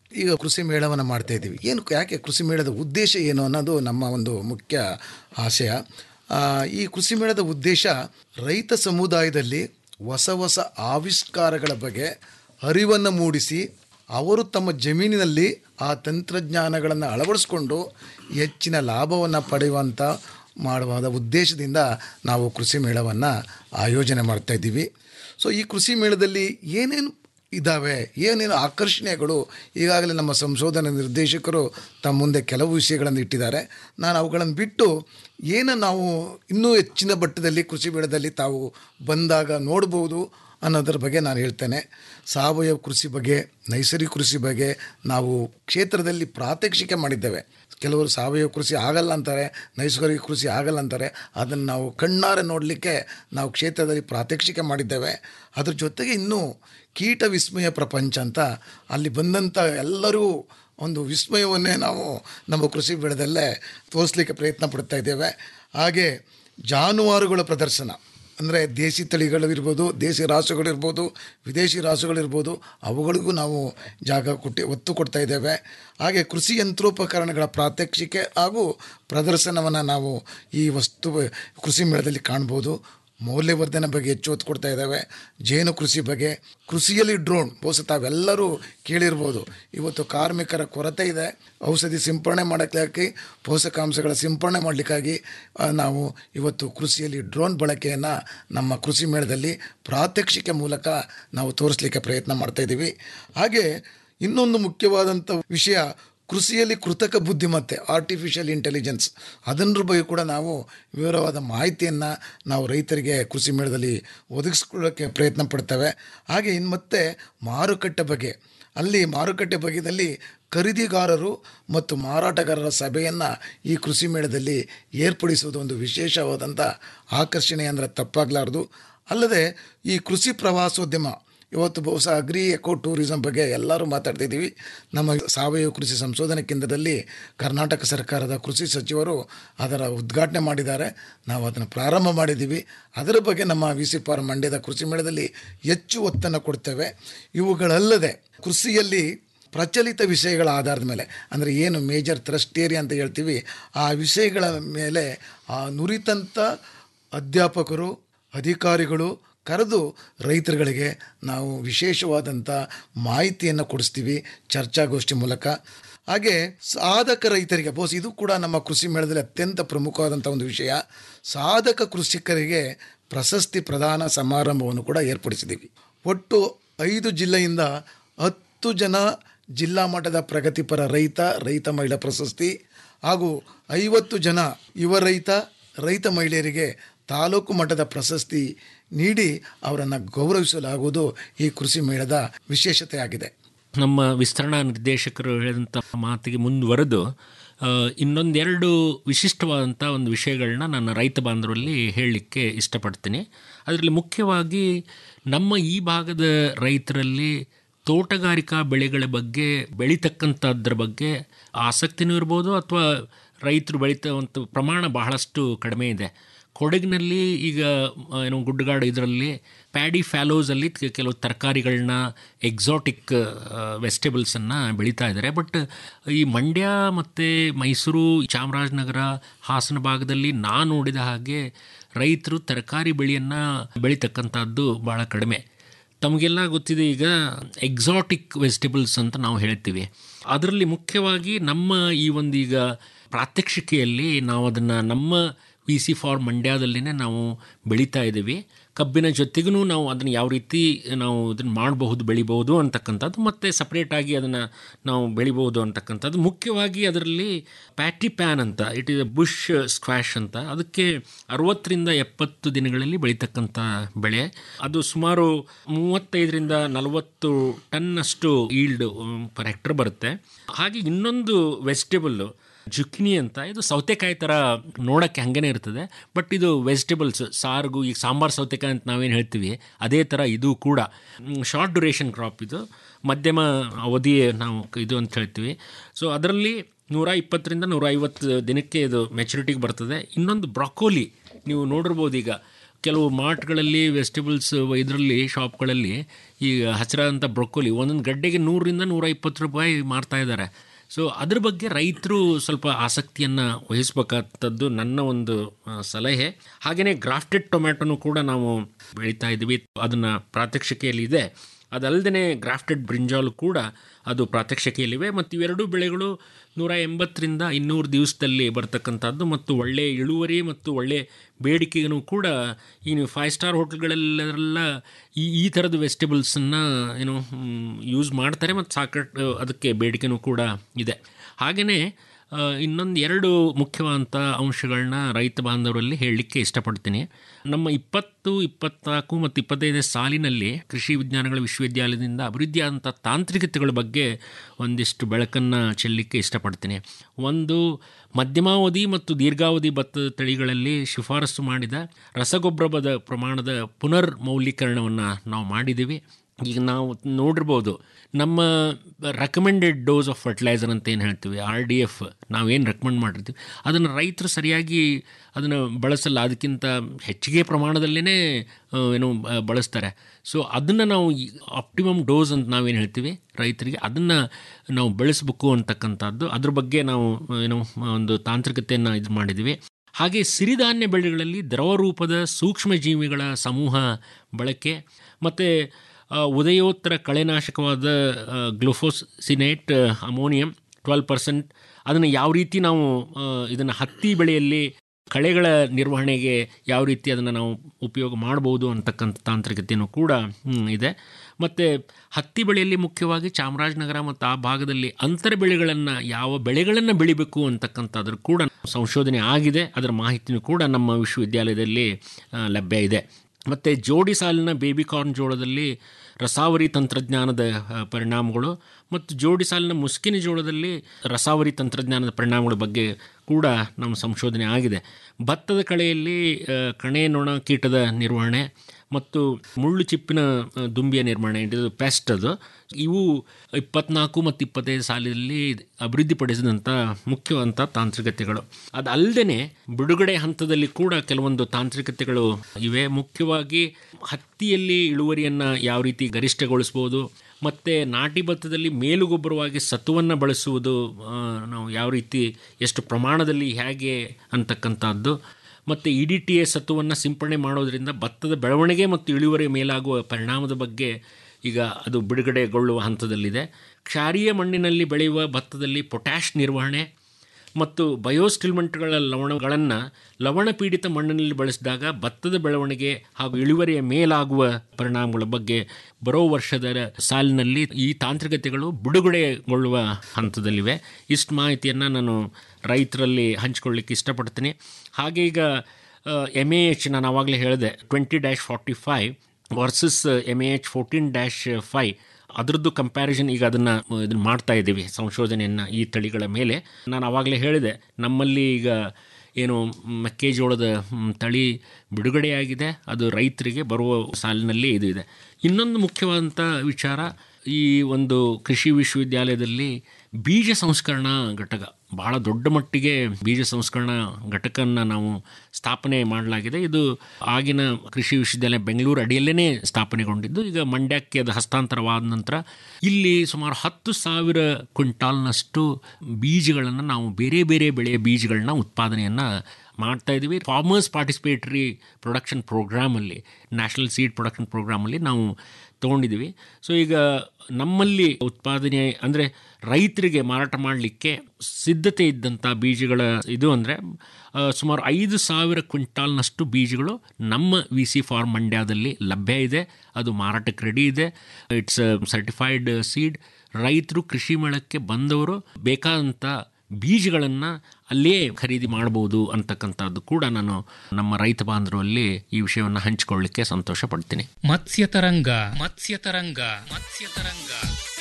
ಈಗ ಕೃಷಿ ಮೇಳವನ್ನು ಮಾಡ್ತಾ ಇದ್ದೀವಿ ಏನು ಯಾಕೆ ಕೃಷಿ ಮೇಳದ ಉದ್ದೇಶ ಏನು ಅನ್ನೋದು ನಮ್ಮ ಒಂದು ಮುಖ್ಯ ಆಶಯ ಆ, ಈ ಕೃಷಿ ಮೇಳದ ಉದ್ದೇಶ ರೈತ ಸಮುದಾಯದಲ್ಲಿ ಹೊಸ ಹೊಸ ಆವಿಷ್ಕಾರಗಳ ಬಗ್ಗೆ ಅರಿವನ್ನು ಮೂಡಿಸಿ ಅವರು ತಮ್ಮ ಜಮೀನಿನಲ್ಲಿ ಆ ತಂತ್ರಜ್ಞಾನಗಳನ್ನು ಅಳವಡಿಸ್ಕೊಂಡು ಹೆಚ್ಚಿನ ಲಾಭವನ್ನು ಪಡೆಯುವಂಥ ಮಾಡುವ ಉದ್ದೇಶದಿಂದ ನಾವು ಕೃಷಿ ಮೇಳವನ್ನು ಆಯೋಜನೆ ಮಾಡ್ತಾ ಇದ್ದೀವಿ ಸೊ ಈ ಕೃಷಿ ಮೇಳದಲ್ಲಿ ಏನೇನು ಇದ್ದಾವೆ ಏನೇನು ಆಕರ್ಷಣೆಗಳು ಈಗಾಗಲೇ ನಮ್ಮ ಸಂಶೋಧನಾ ನಿರ್ದೇಶಕರು ತಮ್ಮ ಮುಂದೆ ಕೆಲವು ವಿಷಯಗಳನ್ನು ಇಟ್ಟಿದ್ದಾರೆ ನಾನು ಅವುಗಳನ್ನು ಬಿಟ್ಟು ಏನು ನಾವು ಇನ್ನೂ ಹೆಚ್ಚಿನ ಮಟ್ಟದಲ್ಲಿ ಕೃಷಿ ಮೇಳದಲ್ಲಿ ತಾವು ಬಂದಾಗ ನೋಡ್ಬೋದು ಅನ್ನೋದ್ರ ಬಗ್ಗೆ ನಾನು ಹೇಳ್ತೇನೆ ಸಾವಯವ ಕೃಷಿ ಬಗ್ಗೆ ನೈಸರ್ಗಿಕ ಕೃಷಿ ಬಗ್ಗೆ ನಾವು ಕ್ಷೇತ್ರದಲ್ಲಿ ಪ್ರಾತ್ಯಕ್ಷಿಕೆ ಮಾಡಿದ್ದೇವೆ ಕೆಲವರು ಸಾವಯವ ಕೃಷಿ ಆಗಲ್ಲ ಅಂತಾರೆ ನೈಸರ್ಗಿಕ ಕೃಷಿ ಆಗಲ್ಲ ಅಂತಾರೆ ಅದನ್ನು ನಾವು ಕಣ್ಣಾರೆ ನೋಡಲಿಕ್ಕೆ ನಾವು ಕ್ಷೇತ್ರದಲ್ಲಿ ಪ್ರಾತ್ಯಕ್ಷಿಕೆ ಮಾಡಿದ್ದೇವೆ ಅದ್ರ ಜೊತೆಗೆ ಇನ್ನೂ ಕೀಟ ವಿಸ್ಮಯ ಪ್ರಪಂಚ ಅಂತ ಅಲ್ಲಿ ಬಂದಂಥ ಎಲ್ಲರೂ ಒಂದು ವಿಸ್ಮಯವನ್ನೇ ನಾವು ನಮ್ಮ ಕೃಷಿ ಬೆಳೆದಲ್ಲೇ ತೋರಿಸ್ಲಿಕ್ಕೆ ಪ್ರಯತ್ನ ಪಡ್ತಾ ಇದ್ದೇವೆ ಹಾಗೆ ಜಾನುವಾರುಗಳ ಪ್ರದರ್ಶನ ಅಂದರೆ ದೇಸಿ ತಳಿಗಳಿರ್ಬೋದು ದೇಸಿ ರಾಸುಗಳಿರ್ಬೋದು ವಿದೇಶಿ ರಾಸುಗಳಿರ್ಬೋದು ಅವುಗಳಿಗೂ ನಾವು ಜಾಗ ಕೊಟ್ಟು ಒತ್ತು ಕೊಡ್ತಾ ಇದ್ದೇವೆ ಹಾಗೆ ಕೃಷಿ ಯಂತ್ರೋಪಕರಣಗಳ ಪ್ರಾತ್ಯಕ್ಷಿಕೆ ಹಾಗೂ ಪ್ರದರ್ಶನವನ್ನು ನಾವು ಈ ವಸ್ತು ಕೃಷಿ ಮೇಳದಲ್ಲಿ ಕಾಣ್ಬೋದು ಮೌಲ್ಯವರ್ಧನೆ ಬಗ್ಗೆ ಹೆಚ್ಚು ಒತ್ತು ಕೊಡ್ತಾ ಇದ್ದಾವೆ ಜೇನು ಕೃಷಿ ಬಗ್ಗೆ ಕೃಷಿಯಲ್ಲಿ ಡ್ರೋನ್ ಬಹುಶಃ ತಾವೆಲ್ಲರೂ ಕೇಳಿರ್ಬೋದು ಇವತ್ತು ಕಾರ್ಮಿಕರ ಕೊರತೆ ಇದೆ ಔಷಧಿ ಸಿಂಪರಣೆ ಮಾಡೋಕ್ಕಾಗಿ ಪೋಷಕಾಂಶಗಳ ಸಿಂಪರಣೆ ಮಾಡಲಿಕ್ಕಾಗಿ ಆ, ನಾವು ಇವತ್ತು ಕೃಷಿಯಲ್ಲಿ ಡ್ರೋನ್ ಬಳಕೆಯನ್ನು ನಮ್ಮ ಕೃಷಿ ಮೇಳದಲ್ಲಿ ಪ್ರಾತ್ಯಕ್ಷಿಕೆ ಮೂಲಕ ನಾವು ತೋರಿಸಲಿಕ್ಕೆ ಪ್ರಯತ್ನ ಮಾಡ್ತಾ ಇದ್ದೀವಿ ಹಾಗೆ ಇನ್ನೊಂದು ಮುಖ್ಯವಾದಂಥ ವಿಷಯ ಕೃಷಿಯಲ್ಲಿ ಕೃತಕ ಬುದ್ಧಿಮತ್ತೆ ಆರ್ಟಿಫಿಷಿಯಲ್ ಇಂಟೆಲಿಜೆನ್ಸ್ ಅದರ ಬಗ್ಗೆ ಕೂಡ ನಾವು ವಿವರವಾದ ಮಾಹಿತಿಯನ್ನು ನಾವು ರೈತರಿಗೆ ಕೃಷಿ ಮೇಳದಲ್ಲಿ ಒದಗಿಸ್ಕೊಳ್ಳೋಕ್ಕೆ ಪ್ರಯತ್ನ ಪಡ್ತೇವೆ ಹಾಗೆ ಇನ್ನು ಮತ್ತೆ ಮಾರುಕಟ್ಟೆ ಬಗ್ಗೆ ಅಲ್ಲಿ ಮಾರುಕಟ್ಟೆ ಬಗೆಯಲ್ಲಿ ಖರೀದಿಗಾರರು ಮತ್ತು ಮಾರಾಟಗಾರರ ಸಭೆಯನ್ನು ಈ ಕೃಷಿ ಮೇಳದಲ್ಲಿ ಏರ್ಪಡಿಸುವುದು ಒಂದು ವಿಶೇಷವಾದಂಥ ಆಕರ್ಷಣೆ ಅಂದರೆ ತಪ್ಪಾಗಲಾರದು ಅಲ್ಲದೆ ಈ ಕೃಷಿ ಪ್ರವಾಸೋದ್ಯಮ ಇವತ್ತು ಬಹುಶಃ ಅಗ್ರಿ ಎಕೋ ಟೂರಿಸಂ ಬಗ್ಗೆ ಎಲ್ಲರೂ ಮಾತಾಡ್ತಿದ್ದೀವಿ ನಮ್ಮ ಸಾವಯವ ಕೃಷಿ ಸಂಶೋಧನಾ ಕೇಂದ್ರದಲ್ಲಿ ಕರ್ನಾಟಕ ಸರ್ಕಾರದ ಕೃಷಿ ಸಚಿವರು ಅದರ ಉದ್ಘಾಟನೆ ಮಾಡಿದ್ದಾರೆ ನಾವು ಅದನ್ನು ಪ್ರಾರಂಭ ಮಾಡಿದ್ದೀವಿ ಅದರ ಬಗ್ಗೆ ನಮ್ಮ ವಿ ಸಿ ಫಾರ್ಮ್ ಮಂಡ್ಯದ ಕೃಷಿ ಮೇಳದಲ್ಲಿ ಹೆಚ್ಚು ಒತ್ತನ್ನು ಕೊಡ್ತೇವೆ ಇವುಗಳಲ್ಲದೆ ಕೃಷಿಯಲ್ಲಿ ಪ್ರಚಲಿತ ವಿಷಯಗಳ ಆಧಾರದ ಮೇಲೆ ಅಂದರೆ ಏನು ಮೇಜರ್ ಥ್ರಸ್ಟ್ ಏರಿಯಾ ಅಂತ ಹೇಳ್ತೀವಿ ಆ ವಿಷಯಗಳ ಮೇಲೆ ಆ ನುರಿತಂಥ ಅಧ್ಯಾಪಕರು ಅಧಿಕಾರಿಗಳು ಕರೆದು ರೈತರುಗಳಿಗೆ ನಾವು ವಿಶೇಷವಾದಂಥ ಮಾಹಿತಿಯನ್ನು ಕೊಡಿಸ್ತೀವಿ ಚರ್ಚಾಗೋಷ್ಠಿ ಮೂಲಕ ಹಾಗೆ ಸಾಧಕ ರೈತರಿಗೆ ಬಹುಶಃ ಇದು ಕೂಡ ನಮ್ಮ ಕೃಷಿ ಮೇಳದಲ್ಲಿ ಅತ್ಯಂತ ಪ್ರಮುಖವಾದಂಥ ಒಂದು ವಿಷಯ ಸಾಧಕ ಕೃಷಿಕರಿಗೆ ಪ್ರಶಸ್ತಿ ಪ್ರದಾನ ಸಮಾರಂಭವನ್ನು ಕೂಡ ಏರ್ಪಡಿಸಿದ್ದೀವಿ ಒಟ್ಟು ಐದು ಜಿಲ್ಲೆಯಿಂದ ಹತ್ತು ಜನ ಜಿಲ್ಲಾ ಮಟ್ಟದ ಪ್ರಗತಿಪರ ರೈತ ರೈತ ಮಹಿಳಾ ಪ್ರಶಸ್ತಿ ಹಾಗೂ ಐವತ್ತು ಜನ ಯುವ ರೈತ ರೈತ ಮಹಿಳೆಯರಿಗೆ ತಾಲೂಕು ಮಟ್ಟದ ಪ್ರಶಸ್ತಿ ನೀಡಿ ಅವರನ್ನು ಗೌರವಿಸಲಾಗುವುದು ಈ ಕೃಷಿ ಮೇಳದ ವಿಶೇಷತೆಯಾಗಿದೆ ನಮ್ಮ ವಿಸ್ತರಣಾ ನಿರ್ದೇಶಕರು ಹೇಳಿದಂಥ ಮಾತಿಗೆ ಮುಂದುವರೆದು ಆ, ಇನ್ನೊಂದೆರಡು ವಿಶಿಷ್ಟವಾದಂಥ ಒಂದು ವಿಷಯಗಳನ್ನ ನಾನು ರೈತ ಬಾಂಧವರಲ್ಲಿ ಹೇಳಲಿಕ್ಕೆ ಇಷ್ಟಪಡ್ತೀನಿ ಅದರಲ್ಲಿ ಮುಖ್ಯವಾಗಿ ನಮ್ಮ ಈ ಭಾಗದ ರೈತರಲ್ಲಿ ತೋಟಗಾರಿಕಾ ಬೆಳೆಗಳ ಬಗ್ಗೆ ಬೆಳೀತಕ್ಕಂಥದ್ರ ಬಗ್ಗೆ ಆಸಕ್ತಿನೂ ಇರ್ಬೋದು ಅಥವಾ ರೈತರು ಬೆಳೀತವಂಥ ಪ್ರಮಾಣ ಬಹಳಷ್ಟು ಕಡಿಮೆ ಇದೆ ಕೊಡಗಿನಲ್ಲಿ ಈಗ ಆ, ಏನು ಗುಡ್ಡಗಾಡು ಇದರಲ್ಲಿ ಪ್ಯಾಡಿ ಫ್ಯಾಲೋಸಲ್ಲಿ ಕೆ- ಕೆಲವು ತರಕಾರಿಗಳನ್ನ ಎಕ್ಸಾಟಿಕ್ ವೆಜಿಟೇಬಲ್ಸನ್ನು ಬೆಳೀತಾ ಇದ್ದಾರೆ ಬಟ್ ಈ ಮಂಡ್ಯ ಮತ್ತು ಮೈಸೂರು ಚಾಮರಾಜನಗರ ಹಾಸನ ಭಾಗದಲ್ಲಿ ನಾನು ನೋಡಿದ ಹಾಗೆ ರೈತರು ತರಕಾರಿ ಬೆಳೆಯನ್ನು ಬೆಳೀತಕ್ಕಂಥದ್ದು ಭಾಳ ಕಡಿಮೆ ತಮಗೆಲ್ಲ ಗೊತ್ತಿದೆ ಈಗ ಎಕ್ಸಾಟಿಕ್ ವೆಜಿಟೇಬಲ್ಸ್ ಅಂತ ನಾವು ಹೇಳ್ತೀವಿ ಅದರಲ್ಲಿ ಮುಖ್ಯವಾಗಿ ನಮ್ಮ ಈ ಒಂದು ಈಗ ಪ್ರಾತ್ಯಕ್ಷಿಕೆಯಲ್ಲಿ ನಾವು ಅದನ್ನು ನಮ್ಮ ವಿ ಸಿ ಫಾರ್ ಮಂಡ್ಯದಲ್ಲಿನೇ ನಾವು ಬೆಳೀತಾ ಇದ್ದೀವಿ ಕಬ್ಬಿನ ಜೊತೆಗೂ ನಾವು ಅದನ್ನು ಯಾವ ರೀತಿ ನಾವು ಇದನ್ನು ಮಾಡಬಹುದು ಬೆಳಿಬಹುದು ಅಂತಕ್ಕಂಥದ್ದು ಮತ್ತು ಸಪ್ರೇಟಾಗಿ ಅದನ್ನು ನಾವು ಬೆಳಿಬೋದು ಅಂತಕ್ಕಂಥದ್ದು ಮುಖ್ಯವಾಗಿ ಅದರಲ್ಲಿ ಪ್ಯಾಟಿ ಪ್ಯಾನ್ ಅಂತ it is a bush squash ಅಂತ ಅದಕ್ಕೆ ಅರವತ್ತರಿಂದ ಎಪ್ಪತ್ತು ದಿನಗಳಲ್ಲಿ ಬೆಳೀತಕ್ಕಂಥ ಬೆಳೆ ಅದು ಸುಮಾರು ಮೂವತ್ತೈದರಿಂದ ನಲವತ್ತು ಟನ್ನಷ್ಟು ಈಲ್ಡ್ ಪರ್ ಹೆಕ್ಟರ್ ಬರುತ್ತೆ ಹಾಗೆ ಇನ್ನೊಂದು ವೆಜಿಟೇಬಲ್ಲು ಜುಕ್ನಿ ಅಂತ ಇದು ಸೌತೆಕಾಯಿ ಥರ ನೋಡೋಕ್ಕೆ ಹಾಗೇ ಇರ್ತದೆ ಬಟ್ ಇದು ವೆಜಿಟೇಬಲ್ಸ್ ಸಾರಿಗೂ ಈಗ ಸಾಂಬಾರು ಸೌತೆಕಾಯಿ ಅಂತ ನಾವೇನು ಹೇಳ್ತೀವಿ ಅದೇ ಥರ ಇದು ಕೂಡ ಶಾರ್ಟ್ ಡ್ಯುರೇಷನ್ ಕ್ರಾಪ್ ಇದು ಮಧ್ಯಮ ಅವಧಿ ನಾವು ಇದು ಅಂತ ಹೇಳ್ತೀವಿ ಸೊ ಅದರಲ್ಲಿ ನೂರ ಇಪ್ಪತ್ತರಿಂದ ನೂರ ಐವತ್ತು ದಿನಕ್ಕೆ ಇದು ಮೆಚುರಿಟಿಗೆ ಬರ್ತದೆ ಇನ್ನೊಂದು ಬ್ರಾಕೋಲಿ ನೀವು ನೋಡಿರ್ಬೋದು ಈಗ ಕೆಲವು ಮಾರ್ಟ್ಗಳಲ್ಲಿ ವೆಜಿಟೇಬಲ್ಸ್ ಇದರಲ್ಲಿ ಶಾಪ್ಗಳಲ್ಲಿ ಈ ಹಸಿರಾದಂಥ ಬ್ರೊಕ್ಕೋಲಿ ಒಂದೊಂದು ಗಡ್ಡೆಗೆ ನೂರರಿಂದ ನೂರ ಇಪ್ಪತ್ತು ರೂಪಾಯಿ ಮಾರ್ತಾ ಇದ್ದಾರೆ ಸೊ ಅದ್ರ ಬಗ್ಗೆ ರೈತರು ಸ್ವಲ್ಪ ಆಸಕ್ತಿಯನ್ನು ವಹಿಸ್ಬೇಕಾದಂಥದ್ದು ನನ್ನ ಒಂದು ಆ, ಸಲಹೆ ಹಾಗೆಯೇ ಗ್ರಾಫ್ಟೆಡ್ ಟೊಮ್ಯಾಟೊನು ಕೂಡ ನಾವು ಬೆಳೀತಾ ಇದ್ದೀವಿ ಅದನ್ನು ಪ್ರಾತ್ಯಕ್ಷಿಕೆಯಲ್ಲಿ ಇದೆ ಅದಲ್ಲದೆ ಗ್ರಾಫ್ಟೆಡ್ ಬ್ರಿಂಜಾಲ್ ಕೂಡ ಅದು ಪ್ರಾತ್ಯಕ್ಷಿಕೆಯಲ್ಲಿವೆ ಮತ್ತು ಇವೆರಡೂ ಬೆಳೆಗಳು ನೂರ ಎಂಬತ್ತರಿಂದ ಇನ್ನೂರು ದಿವಸದಲ್ಲಿ ಬರ್ತಕ್ಕಂಥದ್ದು ಮತ್ತು ಒಳ್ಳೆಯ ಇಳುವರಿ ಮತ್ತು ಒಳ್ಳೆಯ ಬೇಡಿಕೆಗೂ ಕೂಡ ಈ ನೀವು ಫೈವ್ ಸ್ಟಾರ್ ಹೋಟೆಲ್ಗಳಲ್ಲೆಲ್ಲ ಈ ಈ ಥರದ ವೆಜಿಟೇಬಲ್ಸನ್ನು ಏನು ಯೂಸ್ ಮಾಡ್ತಾರೆ ಮತ್ತು ಸಾಕಷ್ಟು ಅದಕ್ಕೆ ಬೇಡಿಕೆನೂ ಕೂಡ ಇದೆ ಹಾಗೆಯೇ ಇನ್ನೊಂದು ಎರಡು ಮುಖ್ಯವಾದಂಥ ಅಂಶಗಳನ್ನ ರೈತ ಬಾಂಧವರಲ್ಲಿ ಹೇಳಲಿಕ್ಕೆ ಇಷ್ಟಪಡ್ತೀನಿ ನಮ್ಮ ಇಪ್ಪತ್ತು ಇಪ್ಪತ್ನಾಲ್ಕು ಮತ್ತು ಇಪ್ಪತ್ತೈದನೇ ಸಾಲಿನಲ್ಲಿ ಕೃಷಿ ವಿಜ್ಞಾನಗಳ ವಿಶ್ವವಿದ್ಯಾಲಯದಿಂದ ಅಭಿವೃದ್ಧಿಯಾದಂಥ ತಾಂತ್ರಿಕತೆಗಳ ಬಗ್ಗೆ ಒಂದಿಷ್ಟು ಬೆಳಕನ್ನು ಚೆಲ್ಲಲಿಕ್ಕೆ ಇಷ್ಟಪಡ್ತೀನಿ ಒಂದು ಮಧ್ಯಮಾವಧಿ ಮತ್ತು ದೀರ್ಘಾವಧಿ ಭತ್ತದ ತಳಿಗಳಲ್ಲಿ ಶಿಫಾರಸು ಮಾಡಿದ ರಸಗೊಬ್ಬರದ ಪ್ರಮಾಣದ ಪುನರ್ ಮೌಲ್ಯೀಕರಣವನ್ನು ನಾವು ಮಾಡಿದ್ದೀವಿ ಈಗ ನಾವು ನೋಡಿರ್ಬೋದು ನಮ್ಮ ರೆಕಮೆಂಡೆಡ್ ಡೋಸ್ ಆಫ್ ಫರ್ಟಿಲೈಸರ್ ಅಂತ ಏನು ಹೇಳ್ತೀವಿ ಆರ್ ಡಿ ಎಫ್ ನಾವೇನು ರೆಕಮೆಂಡ್ ಮಾಡಿರ್ತೀವಿ ಅದನ್ನು ರೈತರು ಸರಿಯಾಗಿ ಅದನ್ನು ಬಳಸಲ್ಲ ಅದಕ್ಕಿಂತ ಹೆಚ್ಚಿಗೆ ಪ್ರಮಾಣದಲ್ಲೇ ಏನು ಆ, ಬಳಸ್ತಾರೆ ಸೊ ಅದನ್ನು ನಾವು ಆಪ್ಟಿಮಮ್ ಡೋಸ್ ಅಂತ ನಾವೇನು ಹೇಳ್ತೀವಿ ರೈತರಿಗೆ ಅದನ್ನು ನಾವು ಬೆಳೆಸಬೇಕು ಅಂತಕ್ಕಂಥದ್ದು ಅದ್ರ ಬಗ್ಗೆ ನಾವು ಏನು ಒಂದು ತಾಂತ್ರಿಕತೆಯನ್ನು ಇದು ಮಾಡಿದ್ದೀವಿ ಹಾಗೆ ಸಿರಿಧಾನ್ಯ ಬೆಳೆಗಳಲ್ಲಿ ದ್ರವ ರೂಪದ ಸೂಕ್ಷ್ಮ ಜೀವಿಗಳ ಸಮೂಹ ಬಳಕೆ ಮತ್ತು ಉದಯೋತ್ತರ ಕಳೆನಾಶಕವಾದ ಗ್ಲುಫೋಸಿನೇಟ್ ಅಮೋನಿಯಂ ಟ್ವೆಲ್ ಪರ್ಸೆಂಟ್ ಅದನ್ನು ಯಾವ ರೀತಿ ನಾವು ಇದನ್ನು ಹತ್ತಿ ಬೆಳೆಯಲ್ಲಿ ಕಳೆಗಳ ನಿರ್ವಹಣೆಗೆ ಯಾವ ರೀತಿ ಅದನ್ನು ನಾವು ಉಪಯೋಗ ಮಾಡ್ಬೋದು ಅಂತಕ್ಕಂಥ ತಾಂತ್ರಿಕತೆಯೂ ಕೂಡ ಹ್ಮ್, ಇದೆ ಮತ್ತು ಹತ್ತಿ ಬೆಳೆಯಲ್ಲಿ ಮುಖ್ಯವಾಗಿ ಚಾಮರಾಜನಗರ ಮತ್ತು ಆ ಭಾಗದಲ್ಲಿ ಅಂತರ ಬೆಳೆಗಳನ್ನು ಯಾವ ಬೆಳೆಗಳನ್ನು ಬೆಳಿಬೇಕು ಅಂತಕ್ಕಂಥದ್ರ ಕೂಡ ಸಂಶೋಧನೆ ಆಗಿದೆ ಅದರ ಮಾಹಿತಿನೂ ಕೂಡ ನಮ್ಮ ವಿಶ್ವವಿದ್ಯಾಲಯದಲ್ಲಿ ಆ, ಲಭ್ಯ ಇದೆ ಮತ್ತು ಜೋಡಿ ಸಾಲಿನ ಬೇಬಿ ಕಾರ್ನ್ ಜೋಳದಲ್ಲಿ ರಸಾವರಿ ತಂತ್ರಜ್ಞಾನದ ಆ, ಪರಿಣಾಮಗಳು ಮತ್ತು ಜೋಡಿ ಸಾಲಿನ ಮುಸ್ಕಿನ ಜೋಳದಲ್ಲಿ ರಸಾವರಿ ತಂತ್ರಜ್ಞಾನದ ಪರಿಣಾಮಗಳ ಬಗ್ಗೆ ಕೂಡ ನಮ್ಮ ಸಂಶೋಧನೆ ಆಗಿದೆ ಭತ್ತದ ಕಳೆಯಲ್ಲಿ ಆ, ಕಣೆ ನೊಣ ಕೀಟದ ನಿರ್ವಹಣೆ ಮತ್ತು ಮುಳ್ಳು ಚಿಪ್ಪಿನ ಆ, ದುಂಬಿಯ ನಿರ್ವಹಣೆ ಇದು ಪೆಸ್ಟ್ ಅದು ಇವು ಇಪ್ಪತ್ನಾಲ್ಕು ಮತ್ತು ಇಪ್ಪತ್ತೈದು ಸಾಲಿನಲ್ಲಿ ಅಭಿವೃದ್ಧಿಪಡಿಸಿದಂಥ ಮುಖ್ಯವಂತ ತಾಂತ್ರಿಕತೆಗಳು ಅದಲ್ಲದೆ ಬಿಡುಗಡೆ ಹಂತದಲ್ಲಿ ಕೂಡ ಕೆಲವೊಂದು ತಾಂತ್ರಿಕತೆಗಳು ಇವೆ ಮುಖ್ಯವಾಗಿ ಹತ್ತಿಯಲ್ಲಿ ಇಳುವರಿಯನ್ನು ಯಾವ ರೀತಿ ಗರಿಷ್ಠಗೊಳಿಸ್ಬೋದು ಮತ್ತು ನಾಟಿ ಭತ್ತದಲ್ಲಿ ಮೇಲುಗೊಬ್ಬರವಾಗಿ ಸತ್ವವನ್ನು ಬಳಸುವುದು ಆ, ನಾವು ಯಾವ ರೀತಿ ಎಷ್ಟು ಪ್ರಮಾಣದಲ್ಲಿ ಹೇಗೆ ಅಂತಕ್ಕಂಥದ್ದು ಮತ್ತು ಇ ಡಿ ಟಿ ಎ ಸತ್ವವನ್ನು ಸಿಂಪಡಣೆ ಮಾಡೋದರಿಂದ ಭತ್ತದ ಬೆಳವಣಿಗೆ ಮತ್ತು ಇಳುವರಿ ಮೇಲಾಗುವ ಪರಿಣಾಮದ ಬಗ್ಗೆ ಈಗ ಅದು ಬಿಡುಗಡೆಗೊಳ್ಳುವ ಹಂತದಲ್ಲಿದೆ ಕ್ಷಾರೀಯ ಮಣ್ಣಿನಲ್ಲಿ ಬೆಳೆಯುವ ಭತ್ತದಲ್ಲಿ ಪೊಟ್ಯಾಷ್ ನಿರ್ವಹಣೆ ಮತ್ತು ಬಯೋಸ್ಟಿಲ್ಮೆಂಟ್ಗಳ ಲವಣಗಳನ್ನು ಲವಣಪೀಡಿತ ಮಣ್ಣಿನಲ್ಲಿ ಬಳಸಿದಾಗ ಭತ್ತದ ಬೆಳವಣಿಗೆ ಹಾಗೂ ಇಳುವರಿಯ ಮೇಲಾಗುವ ಪರಿಣಾಮಗಳ ಬಗ್ಗೆ ಬರೋ ವರ್ಷದ ಸಾಲಿನಲ್ಲಿ ಈ ತಾಂತ್ರಿಕತೆಗಳು ಬಿಡುಗಡೆಗೊಳ್ಳುವ ಹಂತದಲ್ಲಿವೆ ಇಷ್ಟು ಮಾಹಿತಿಯನ್ನು ನಾನು ರೈತರಲ್ಲಿ ಹಂಚಿಕೊಳ್ಳಿಕ್ಕೆ ಇಷ್ಟಪಡ್ತೀನಿ ಹಾಗೆ ಈಗ ಎಮ್ ಎ ಎಚ್ ನಾನು ಆವಾಗಲೇ ಹೇಳಿದೆ twenty dash forty five versus M A H fourteen dash five ಅದರದ್ದು ಕಂಪ್ಯಾರಿಸನ್ ಈಗ ಅದನ್ನು ಇದನ್ನು ಮಾಡ್ತಾ ಇದ್ದೀವಿ ಸಂಶೋಧನೆಯನ್ನು ಈ ತಳಿಗಳ ಮೇಲೆ ನಾನು ಆವಾಗಲೇ ಹೇಳಿದೆ ನಮ್ಮಲ್ಲಿ ಈಗ ಏನು ಮೆಕ್ಕೆಜೋಳದ ಮ್, ತಳಿ ಬಿಡುಗಡೆಯಾಗಿದೆ ಅದು ರೈತರಿಗೆ ಬರುವ ಸಾಲಿನಲ್ಲಿ ಇದು ಇದೆ ಇನ್ನೊಂದು ಮುಖ್ಯವಾದಂಥ ವಿಚಾರ ಈ ಒಂದು ಕೃಷಿ ವಿಶ್ವವಿದ್ಯಾಲಯದಲ್ಲಿ ಬೀಜ ಸಂಸ್ಕರಣಾ ಘಟಕ ಭಾಳ ದೊಡ್ಡ ಮಟ್ಟಿಗೆ ಬೀಜ ಸಂಸ್ಕರಣಾ ಘಟಕವನ್ನು ನಾವು ಸ್ಥಾಪನೆ ಮಾಡಲಾಗಿದೆ ಇದು ಆಗಿನ ಕೃಷಿ ವಿಶ್ವವಿದ್ಯಾಲಯ ಬೆಂಗಳೂರು ಅಡಿಯಲ್ಲೇ ಸ್ಥಾಪನೆಗೊಂಡಿದ್ದು ಈಗ ಮಂಡ್ಯಕ್ಕೆ ಅದು ಹಸ್ತಾಂತರವಾದ ನಂತರ ಇಲ್ಲಿ ಸುಮಾರು ಹತ್ತು ಸಾವಿರ ಕ್ವಿಂಟಾಲ್ನಷ್ಟು ಬೀಜಗಳನ್ನು ನಾವು ಬೇರೆ ಬೇರೆ ಬೆಳೆಯ ಬೀಜಗಳನ್ನ ಉತ್ಪಾದನೆಯನ್ನು ಮಾಡ್ತಾ ಇದ್ದೀವಿ ಫಾರ್ಮರ್ಸ್ ಪಾರ್ಟಿಸಿಪೇಟ್ರಿ ಪ್ರೊಡಕ್ಷನ್ ಪ್ರೋಗ್ರಾಮಲ್ಲಿ ನ್ಯಾಷನಲ್ ಸೀಡ್ ಪ್ರೊಡಕ್ಷನ್ ಪ್ರೋಗ್ರಾಮಲ್ಲಿ ನಾವು ತೊಗೊಂಡಿದ್ದೀವಿ ಸೊ ಈಗ ನಮ್ಮಲ್ಲಿ ಉತ್ಪಾದನೆ ಅಂದರೆ ರೈತರಿಗೆ ಮಾರಾಟ ಮಾಡಲಿಕ್ಕೆ ಸಿದ್ಧತೆ ಇದ್ದಂಥ ಬೀಜಗಳ ಇದು ಅಂದರೆ ಸುಮಾರು ಐದು ಸಾವಿರ ಕ್ವಿಂಟಾಲ್ನಷ್ಟು ಬೀಜಗಳು ನಮ್ಮ ವಿ ಸಿ ಫಾರ್ಮ್ ಮಂಡ್ಯದಲ್ಲಿ ಲಭ್ಯ ಇದೆ ಅದು ಮಾರಾಟಕ್ಕೆ ರೆಡಿ ಇದೆ ಇಟ್ಸ್ ಸರ್ಟಿಫೈಡ್ ಸೀಡ್ ರೈತರು ಕೃಷಿ ಮೇಳಕ್ಕೆ ಬಂದವರು ಬೇಕಾದಂಥ ಬೀಜಗಳನ್ನು ಅಲ್ಲೇ ಖರೀದಿ ಮಾಡ್ಬೋದು ಅಂತಕ್ಕಂಥದ್ದು ಕೂಡ ನಾನು ನಮ್ಮ ರೈತ ಬಾಂಧವರಲ್ಲಿ ಈ ವಿಷಯವನ್ನು ಹಂಚಿಕೊಳ್ಳಿಕ್ಕೆ ಸಂತೋಷ ಪಡ್ತೀನಿ ಮತ್ಸ್ಯತರಂಗ ಮತ್ಸ್ಯತರಂಗ ಮತ್ಸ್ಯತರಂಗ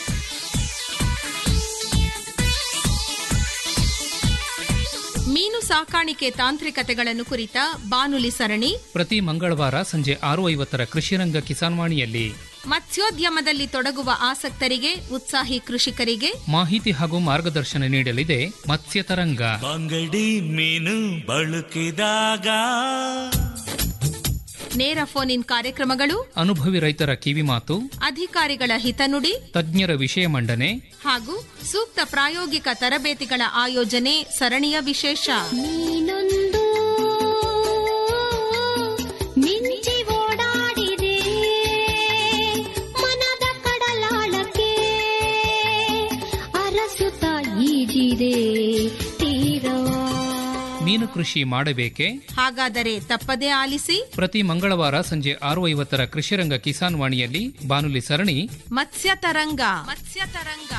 ಮೀನು ಸಾಕಾಣಿಕೆ ತಾಂತ್ರಿಕತೆಗಳನ್ನು ಕುರಿತ ಬಾನುಲಿ ಸರಣಿ ಪ್ರತಿ ಮಂಗಳವಾರ ಸಂಜೆ ಆರು ಐವತ್ತರ ಕೃಷಿರಂಗ ಕಿಸಾನ್ವಾಣಿಯಲ್ಲಿ ಮತ್ಸ್ಯೋದ್ಯಮದಲ್ಲಿ ತೊಡಗುವ ಆಸಕ್ತರಿಗೆ ಉತ್ಸಾಹಿ ಕೃಷಿಕರಿಗೆ ಮಾಹಿತಿ ಹಾಗೂ ಮಾರ್ಗದರ್ಶನ ನೀಡಲಿದೆ ಮತ್ಸ್ಯತರಂಗ ಬಂಗಡಿ ಮೀನು ಬಳಕಿದಾಗ ನೇರ ಫೋನ್ ಇನ್ ಕಾರ್ಯಕ್ರಮಗಳು ಅನುಭವಿ ರೈತರ ಕಿವಿಮಾತು ಅಧಿಕಾರಿಗಳ ಹಿತನುಡಿ ತಜ್ಞರ ವಿಷಯ ಮಂಡನೆ ಹಾಗೂ ಸೂಕ್ತ ಪ್ರಾಯೋಗಿಕ ತರಬೇತಿಗಳ ಆಯೋಜನೆ ಸರಣಿಯ ವಿಶೇಷ ನೀನೊಂದು ಮಿಂಚಿ ಓಡಾಡಿದೆ ಮನದ ಕಡಲಾಳಕ್ಕೆ ಅರಸುತ್ತ ಈಜಿದೆ ತೀರವಾ ಮೀನು ಕೃಷಿ ಮಾಡಬೇಕೆ ಹಾಗಾದರೆ ತಪ್ಪದೇ ಆಲಿಸಿ ಪ್ರತಿ ಮಂಗಳವಾರ ಸಂಜೆ ಆರು ಐವತ್ತರ ಕೃಷಿರಂಗ ಕಿಸಾನ್ ವಾಣಿಯಲ್ಲಿ ಬಾನುಲಿ ಸರಣಿ ಮತ್ಸ್ಯ ತರಂಗ ಮತ್ಸ್ಯ ತರಂಗ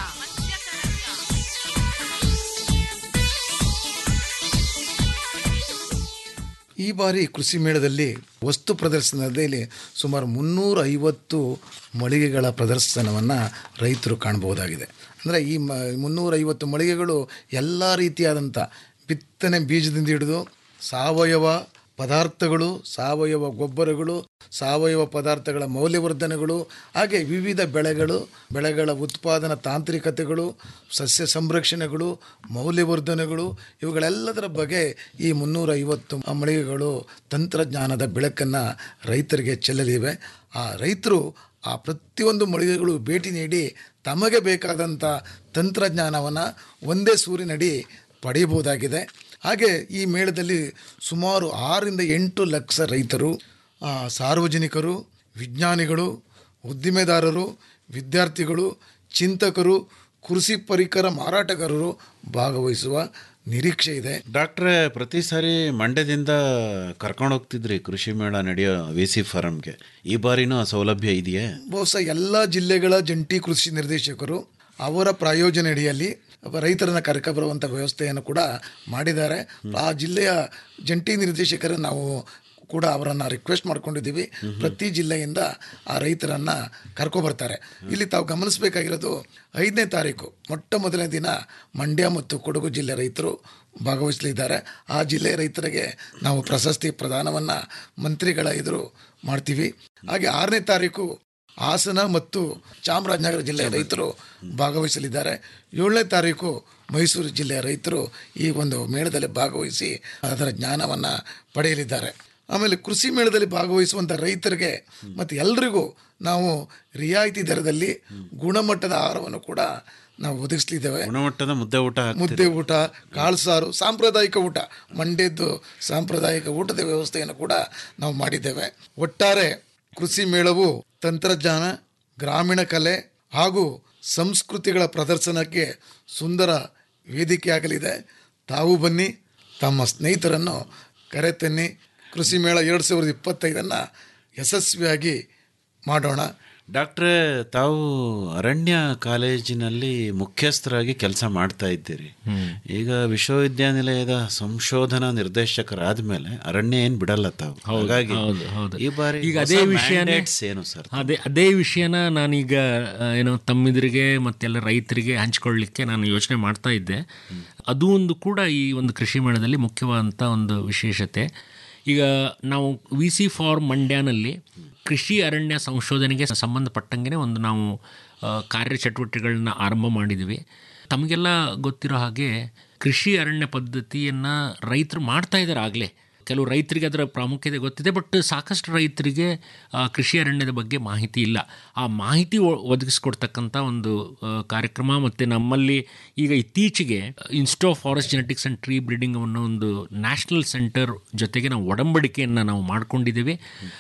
ಈ ಬಾರಿ ಕೃಷಿ ಮೇಳದಲ್ಲಿ ವಸ್ತು ಪ್ರದರ್ಶನದಲ್ಲಿ ಸುಮಾರು ಮುನ್ನೂರ ಐವತ್ತು ಮಳಿಗೆಗಳ ಪ್ರದರ್ಶನವನ್ನು ರೈತರು ಕಾಣಬಹುದಾಗಿದೆ ಅಂದರೆ ಈ ಮ ಮುನ್ನೂರೈವತ್ತು ಮಳಿಗೆಗಳು ಎಲ್ಲ ರೀತಿಯಾದಂಥ ಬಿತ್ತನೆ ಬೀಜದಿಂದ ಹಿಡಿದು ಸಾವಯವ ಪದಾರ್ಥಗಳು ಸಾವಯವ ಗೊಬ್ಬರಗಳು ಸಾವಯವ ಪದಾರ್ಥಗಳ ಮೌಲ್ಯವರ್ಧನೆಗಳು ಹಾಗೆ ವಿವಿಧ ಬೆಳೆಗಳು ಬೆಳೆಗಳ ಉತ್ಪಾದನಾ ತಾಂತ್ರಿಕತೆಗಳು ಸಸ್ಯ ಸಂರಕ್ಷಣೆಗಳು ಮೌಲ್ಯವರ್ಧನೆಗಳು ಇವುಗಳೆಲ್ಲದರ ಬಗ್ಗೆ ಈ ಮುನ್ನೂರ ಐವತ್ತು ಮಳಿಗೆಗಳು ತಂತ್ರಜ್ಞಾನದ ಬೆಳಕನ್ನು ರೈತರಿಗೆ ಚೆಲ್ಲಲಿವೆ ಆ ರೈತರು ಆ ಪ್ರತಿಯೊಂದು ಮಳಿಗೆಗಳು ಭೇಟಿ ನೀಡಿ ತಮಗೆ ಬೇಕಾದಂಥ ತಂತ್ರಜ್ಞಾನವನ್ನು ಒಂದೇ ಸೂರಿನಡಿ ಪಡೆಯಬಹುದಾಗಿದೆ ಹಾಗೆ ಈ ಮೇಳದಲ್ಲಿ ಸುಮಾರು ಆರರಿಂದ ಎಂಟು ಲಕ್ಷ ರೈತರು ಆ, ಸಾರ್ವಜನಿಕರು ವಿಜ್ಞಾನಿಗಳು ಉದ್ದಿಮೆದಾರರು ವಿದ್ಯಾರ್ಥಿಗಳು ಚಿಂತಕರು ಕೃಷಿ ಪರಿಕರ ಮಾರಾಟಗಾರರು ಭಾಗವಹಿಸುವ ನಿರೀಕ್ಷೆ ಇದೆ ಡಾಕ್ಟ್ರೇ ಪ್ರತಿ ಸಾರಿ ಮಂಡ್ಯದಿಂದ ಕರ್ಕೊಂಡು ಹೋಗ್ತಿದ್ರಿ ಕೃಷಿ ಮೇಳ ನಡೆಯೋ ವಿ ಸಿ ಫಾರಮ್ಗೆ ಈ ಬಾರಿನೂ ಆ ಸೌಲಭ್ಯ ಇದೆಯೇ ಬಹುಶಃ ಎಲ್ಲ ಜಿಲ್ಲೆಗಳ ಜಂಟಿ ಕೃಷಿ ನಿರ್ದೇಶಕರು ಅವರ ಪ್ರಾಯೋಜನೆ ಅಡಿಯಲ್ಲಿ ರೈತರನ್ನ ಕರೆಕಬರುವಂಥ ವ್ಯವಸ್ಥೆಯನ್ನು ಕೂಡ ಮಾಡಿದ್ದಾರೆ ಆ ಜಿಲ್ಲೆಯ ಜಂಟಿ ನಿರ್ದೇಶಕರು ನಾವು ಕೂಡ ಅವರನ್ನು ರಿಕ್ವೆಸ್ಟ್ ಮಾಡ್ಕೊಂಡಿದ್ದೀವಿ ಪ್ರತಿ ಜಿಲ್ಲೆಯಿಂದ ಆ ರೈತರನ್ನು ಕರ್ಕೊಬರ್ತಾರೆ ಇಲ್ಲಿ ತಾವು ಗಮನಿಸಬೇಕಾಗಿರೋದು ಐದನೇ ತಾರೀಕು ಮೊಟ್ಟ ಮೊದಲನೇ ದಿನ ಮಂಡ್ಯ ಮತ್ತು ಕೊಡಗು ಜಿಲ್ಲೆ ರೈತರು ಭಾಗವಹಿಸಲಿದ್ದಾರೆ ಆ ಜಿಲ್ಲೆಯ ರೈತರಿಗೆ ನಾವು ಪ್ರಶಸ್ತಿ ಪ್ರದಾನವನ್ನು ಮಂತ್ರಿಗಳ ಎದುರು ಮಾಡ್ತೀವಿ ಹಾಗೆ ಆರನೇ ತಾರೀಕು ಹಾಸನ ಮತ್ತು ಚಾಮರಾಜನಗರ ಜಿಲ್ಲೆಯ ರೈತರು ಭಾಗವಹಿಸಲಿದ್ದಾರೆ ಏಳನೇ ತಾರೀಕು ಮೈಸೂರು ಜಿಲ್ಲೆಯ ರೈತರು ಈ ಒಂದು ಮೇಳದಲ್ಲಿ ಭಾಗವಹಿಸಿ ಅದರ ಜ್ಞಾನವನ್ನು ಪಡೆಯಲಿದ್ದಾರೆ ಆಮೇಲೆ ಕೃಷಿ ಮೇಳದಲ್ಲಿ ಭಾಗವಹಿಸುವಂಥ ರೈತರಿಗೆ ಮತ್ತು ಎಲ್ರಿಗೂ ನಾವು ರಿಯಾಯಿತಿ ದರದಲ್ಲಿ ಗುಣಮಟ್ಟದ ಆಹಾರವನ್ನು ಕೂಡ ನಾವು ಒದಗಿಸಲಿದ್ದೇವೆ ಗುಣಮಟ್ಟದ ಮುದ್ದೆ ಊಟ ಹಾಕ್ತೀರಿ? ಮುದ್ದೆ ಊಟ ಕಾಳು ಸಾರು ಸಾಂಪ್ರದಾಯಿಕ ಊಟ ಮಂಡ್ಯದ್ದು ಸಾಂಪ್ರದಾಯಿಕ ಊಟದ ವ್ಯವಸ್ಥೆಯನ್ನು ಕೂಡ ನಾವು ಮಾಡಿದ್ದೇವೆ ಒಟ್ಟಾರೆ ಕೃಷಿ ಮೇಳವು ತಂತ್ರಜ್ಞಾನ ಗ್ರಾಮೀಣ ಕಲೆ ಹಾಗೂ ಸಂಸ್ಕೃತಿಗಳ ಪ್ರದರ್ಶನಕ್ಕೆ ಸುಂದರ ವೇದಿಕೆಯಾಗಲಿದೆ ತಾವು ಬನ್ನಿ ತಮ್ಮ ಸ್ನೇಹಿತರನ್ನು ಕರೆತನ್ನಿ ಕೃಷಿ ಮೇಳ ಎರಡು ಸಾವಿರದ ಇಪ್ಪತ್ತೈದನ್ನು ಯಶಸ್ವಿಯಾಗಿ ಮಾಡೋಣ ಡಾಕ್ಟ್ರೇ ತಾವು ಅರಣ್ಯ ಕಾಲೇಜಿನಲ್ಲಿ ಮುಖ್ಯಸ್ಥರಾಗಿ ಕೆಲಸ ಮಾಡ್ತಾ ಇದ್ದೀರಿ ಈಗ ವಿಶ್ವವಿದ್ಯಾನಿಲಯದ ಸಂಶೋಧನಾ ನಿರ್ದೇಶಕರಾದ ಮೇಲೆ ಅರಣ್ಯ ಏನು ಬಿಡಲ್ಲ ತಾವು ಹಾಗಾಗಿ ಹೌದು ಹೌದು ಈ ಬಾರಿ ಈಗ ಹೊಸ ಅದೇ ವಿಷಯನೇ mandates ಏನು ಸರ್ ಅದೇ ಅದೇ ವಿಷಯನ ನಾನೀಗ ಆ, ಏನು ತಮ್ಮಿದರಿಗೆ ಮತ್ತೆಲ್ಲ ರೈತರಿಗೆ ಹಂಚ್ಕೊಳ್ಳಿಕ್ಕೆ ನಾನು ಯೋಚನೆ ಮಾಡ್ತಾ ಇದ್ದೆ ಅದು ಒಂದು ಕೂಡ ಈ ಒಂದು ಕೃಷಿ ಮೇಳದಲ್ಲಿ ಮುಖ್ಯವಾದಂಥ ಒಂದು ವಿಶೇಷತೆ ಈಗ ನಾವು ವಿ ಸಿ ಫಾರ್ ಮಂಡ್ಯನಲ್ಲಿ ಕೃಷಿ ಅರಣ್ಯ ಸಂಶೋಧನೆಗೆ ಸಂಬಂಧಪಟ್ಟಂಗೆ ಒಂದು ನಾವು ಆ, ಕಾರ್ಯಚಟುವಟಿಕೆಗಳನ್ನ ಆರಂಭ ಮಾಡಿದ್ವಿ ತಮಗೆಲ್ಲ ಗೊತ್ತಿರೋ ಹಾಗೆ ಕೃಷಿ ಅರಣ್ಯ ಪದ್ಧತಿಯನ್ನು ರೈತರು ಮಾಡ್ತಾ ಇದ್ದಾರೆ ಆಗಲೇ ಕೆಲವು ರೈತರಿಗೆ ಅದರ ಪ್ರಾಮುಖ್ಯತೆ ಗೊತ್ತಿದೆ ಬಟ್ ಸಾಕಷ್ಟು ರೈತರಿಗೆ ಆ, ಕೃಷಿ ಅರಣ್ಯದ ಬಗ್ಗೆ ಮಾಹಿತಿ ಇಲ್ಲ ಆ ಮಾಹಿತಿ ಒ- ಒದಗಿಸ್ಕೊಡ್ತಕ್ಕಂಥ ಒಂದು ಆ, ಕಾರ್ಯಕ್ರಮ ಮತ್ತು ನಮ್ಮಲ್ಲಿ ಈಗ ಇತ್ತೀಚೆಗೆ institute forest genetics and tree breeding ಅನ್ನೋ ಒಂದು ನ್ಯಾಷನಲ್ ಸೆಂಟರ್ ಜೊತೆಗೆ ನಾವು ಒಡಂಬಡಿಕೆಯನ್ನು ನಾವು ಮಾಡ್ಕೊಂಡಿದ್ದೀವಿ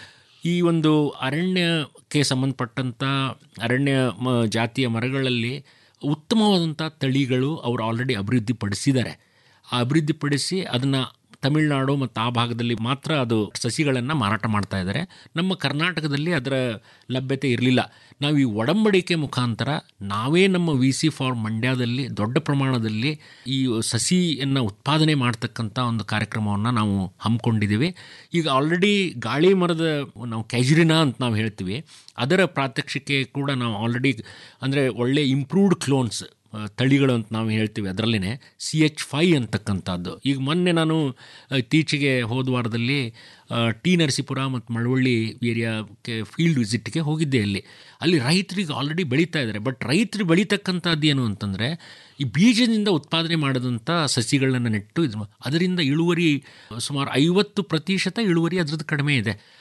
ಈ ಒಂದು ಅರಣ್ಯಕ್ಕೆ ಸಂಬಂಧಪಟ್ಟಂಥ ಅರಣ್ಯ ಮ ಜಾತಿಯ ಮರಗಳಲ್ಲಿ ಉತ್ತಮವಾದಂಥ ತಳಿಗಳು ಅವರು ಆಲ್ರೆಡಿ ಅಭಿವೃದ್ಧಿಪಡಿಸಿದ್ದಾರೆ ಆ ಅಭಿವೃದ್ಧಿಪಡಿಸಿ ಅದನ್ನು ತಮಿಳುನಾಡು ಮತ್ತು ಆ ಭಾಗದಲ್ಲಿ ಮಾತ್ರ ಅದು ಸಸಿಗಳನ್ನು ಮಾರಾಟ ಮಾಡ್ತಾ ಇದ್ದಾರೆ ನಮ್ಮ ಕರ್ನಾಟಕದಲ್ಲಿ ಅದರ ಲಭ್ಯತೆ ಇರಲಿಲ್ಲ ನಾವು ಈ ಒಡಂಬಡಿಕೆ ಮುಖಾಂತರ ನಾವೇ ನಮ್ಮ ವಿ ಸಿ ಫಾರ್ ಮಂಡ್ಯದಲ್ಲಿ ದೊಡ್ಡ ಪ್ರಮಾಣದಲ್ಲಿ ಈ ಸಸಿಯನ್ನು ಉತ್ಪಾದನೆ ಮಾಡ್ತಕ್ಕಂಥ ಒಂದು ಕಾರ್ಯಕ್ರಮವನ್ನು ನಾವು ಹಮ್ಮಿಕೊಂಡಿದ್ದೀವಿ ಈಗ ಆಲ್ರೆಡಿ ಗಾಳಿ ಮರದ ನಾವು ಕ್ಯಾಜುರಿನಾ ಅಂತ ನಾವು ಹೇಳ್ತೀವಿ ಅದರ ಪ್ರಾತ್ಯಕ್ಷಿಕೆ ಕೂಡ ನಾವು ಆಲ್ರೆಡಿ ಅಂದರೆ ಒಳ್ಳೆ ಇಂಪ್ರೂವ್ಡ್ ಕ್ಲೋನ್ಸ್ ಆ, ತಳಿಗಳು ಅಂತ ನಾವು ಹೇಳ್ತೀವಿ ಅದರಲ್ಲೇ ಸಿ ಎಚ್ ಫೈ ಅಂತಕ್ಕಂಥದ್ದು ಈಗ ಮೊನ್ನೆ ನಾನು ಆ, ಇತ್ತೀಚೆಗೆ ಹೋದ ವಾರದಲ್ಲಿ ಆ, ಟಿ ನರಸೀಪುರ ಮತ್ತು ಮಳವಳ್ಳಿ ಏರಿಯಾಕ್ಕೆ ಫೀಲ್ಡ್ ವಿಸಿಟ್ಗೆ ಹೋಗಿದ್ದೆ ಅಲ್ಲಿ ಅಲ್ಲಿ ರೈತರಿಗೆ ಆಲ್ರೆಡಿ ಬೆಳೀತಾ ಇದ್ದಾರೆ ಬಟ್ ರೈತರು ಬೆಳೀತಕ್ಕಂಥದ್ದು ಏನು ಅಂತಂದರೆ ಈ ಬೀಜದಿಂದ ಉತ್ಪಾದನೆ ಮಾಡಿದಂಥ ಸಸಿಗಳನ್ನು ನೆಟ್ಟು ಇದು ಮಾ- ಅದರಿಂದ ಇಳುವರಿ ಸುಮಾರು ಐವತ್ತು ಪ್ರತಿಶತ ಇಳುವರಿ ಅದ್ರದ್ದು ಕಡಿಮೆ ಇದೆ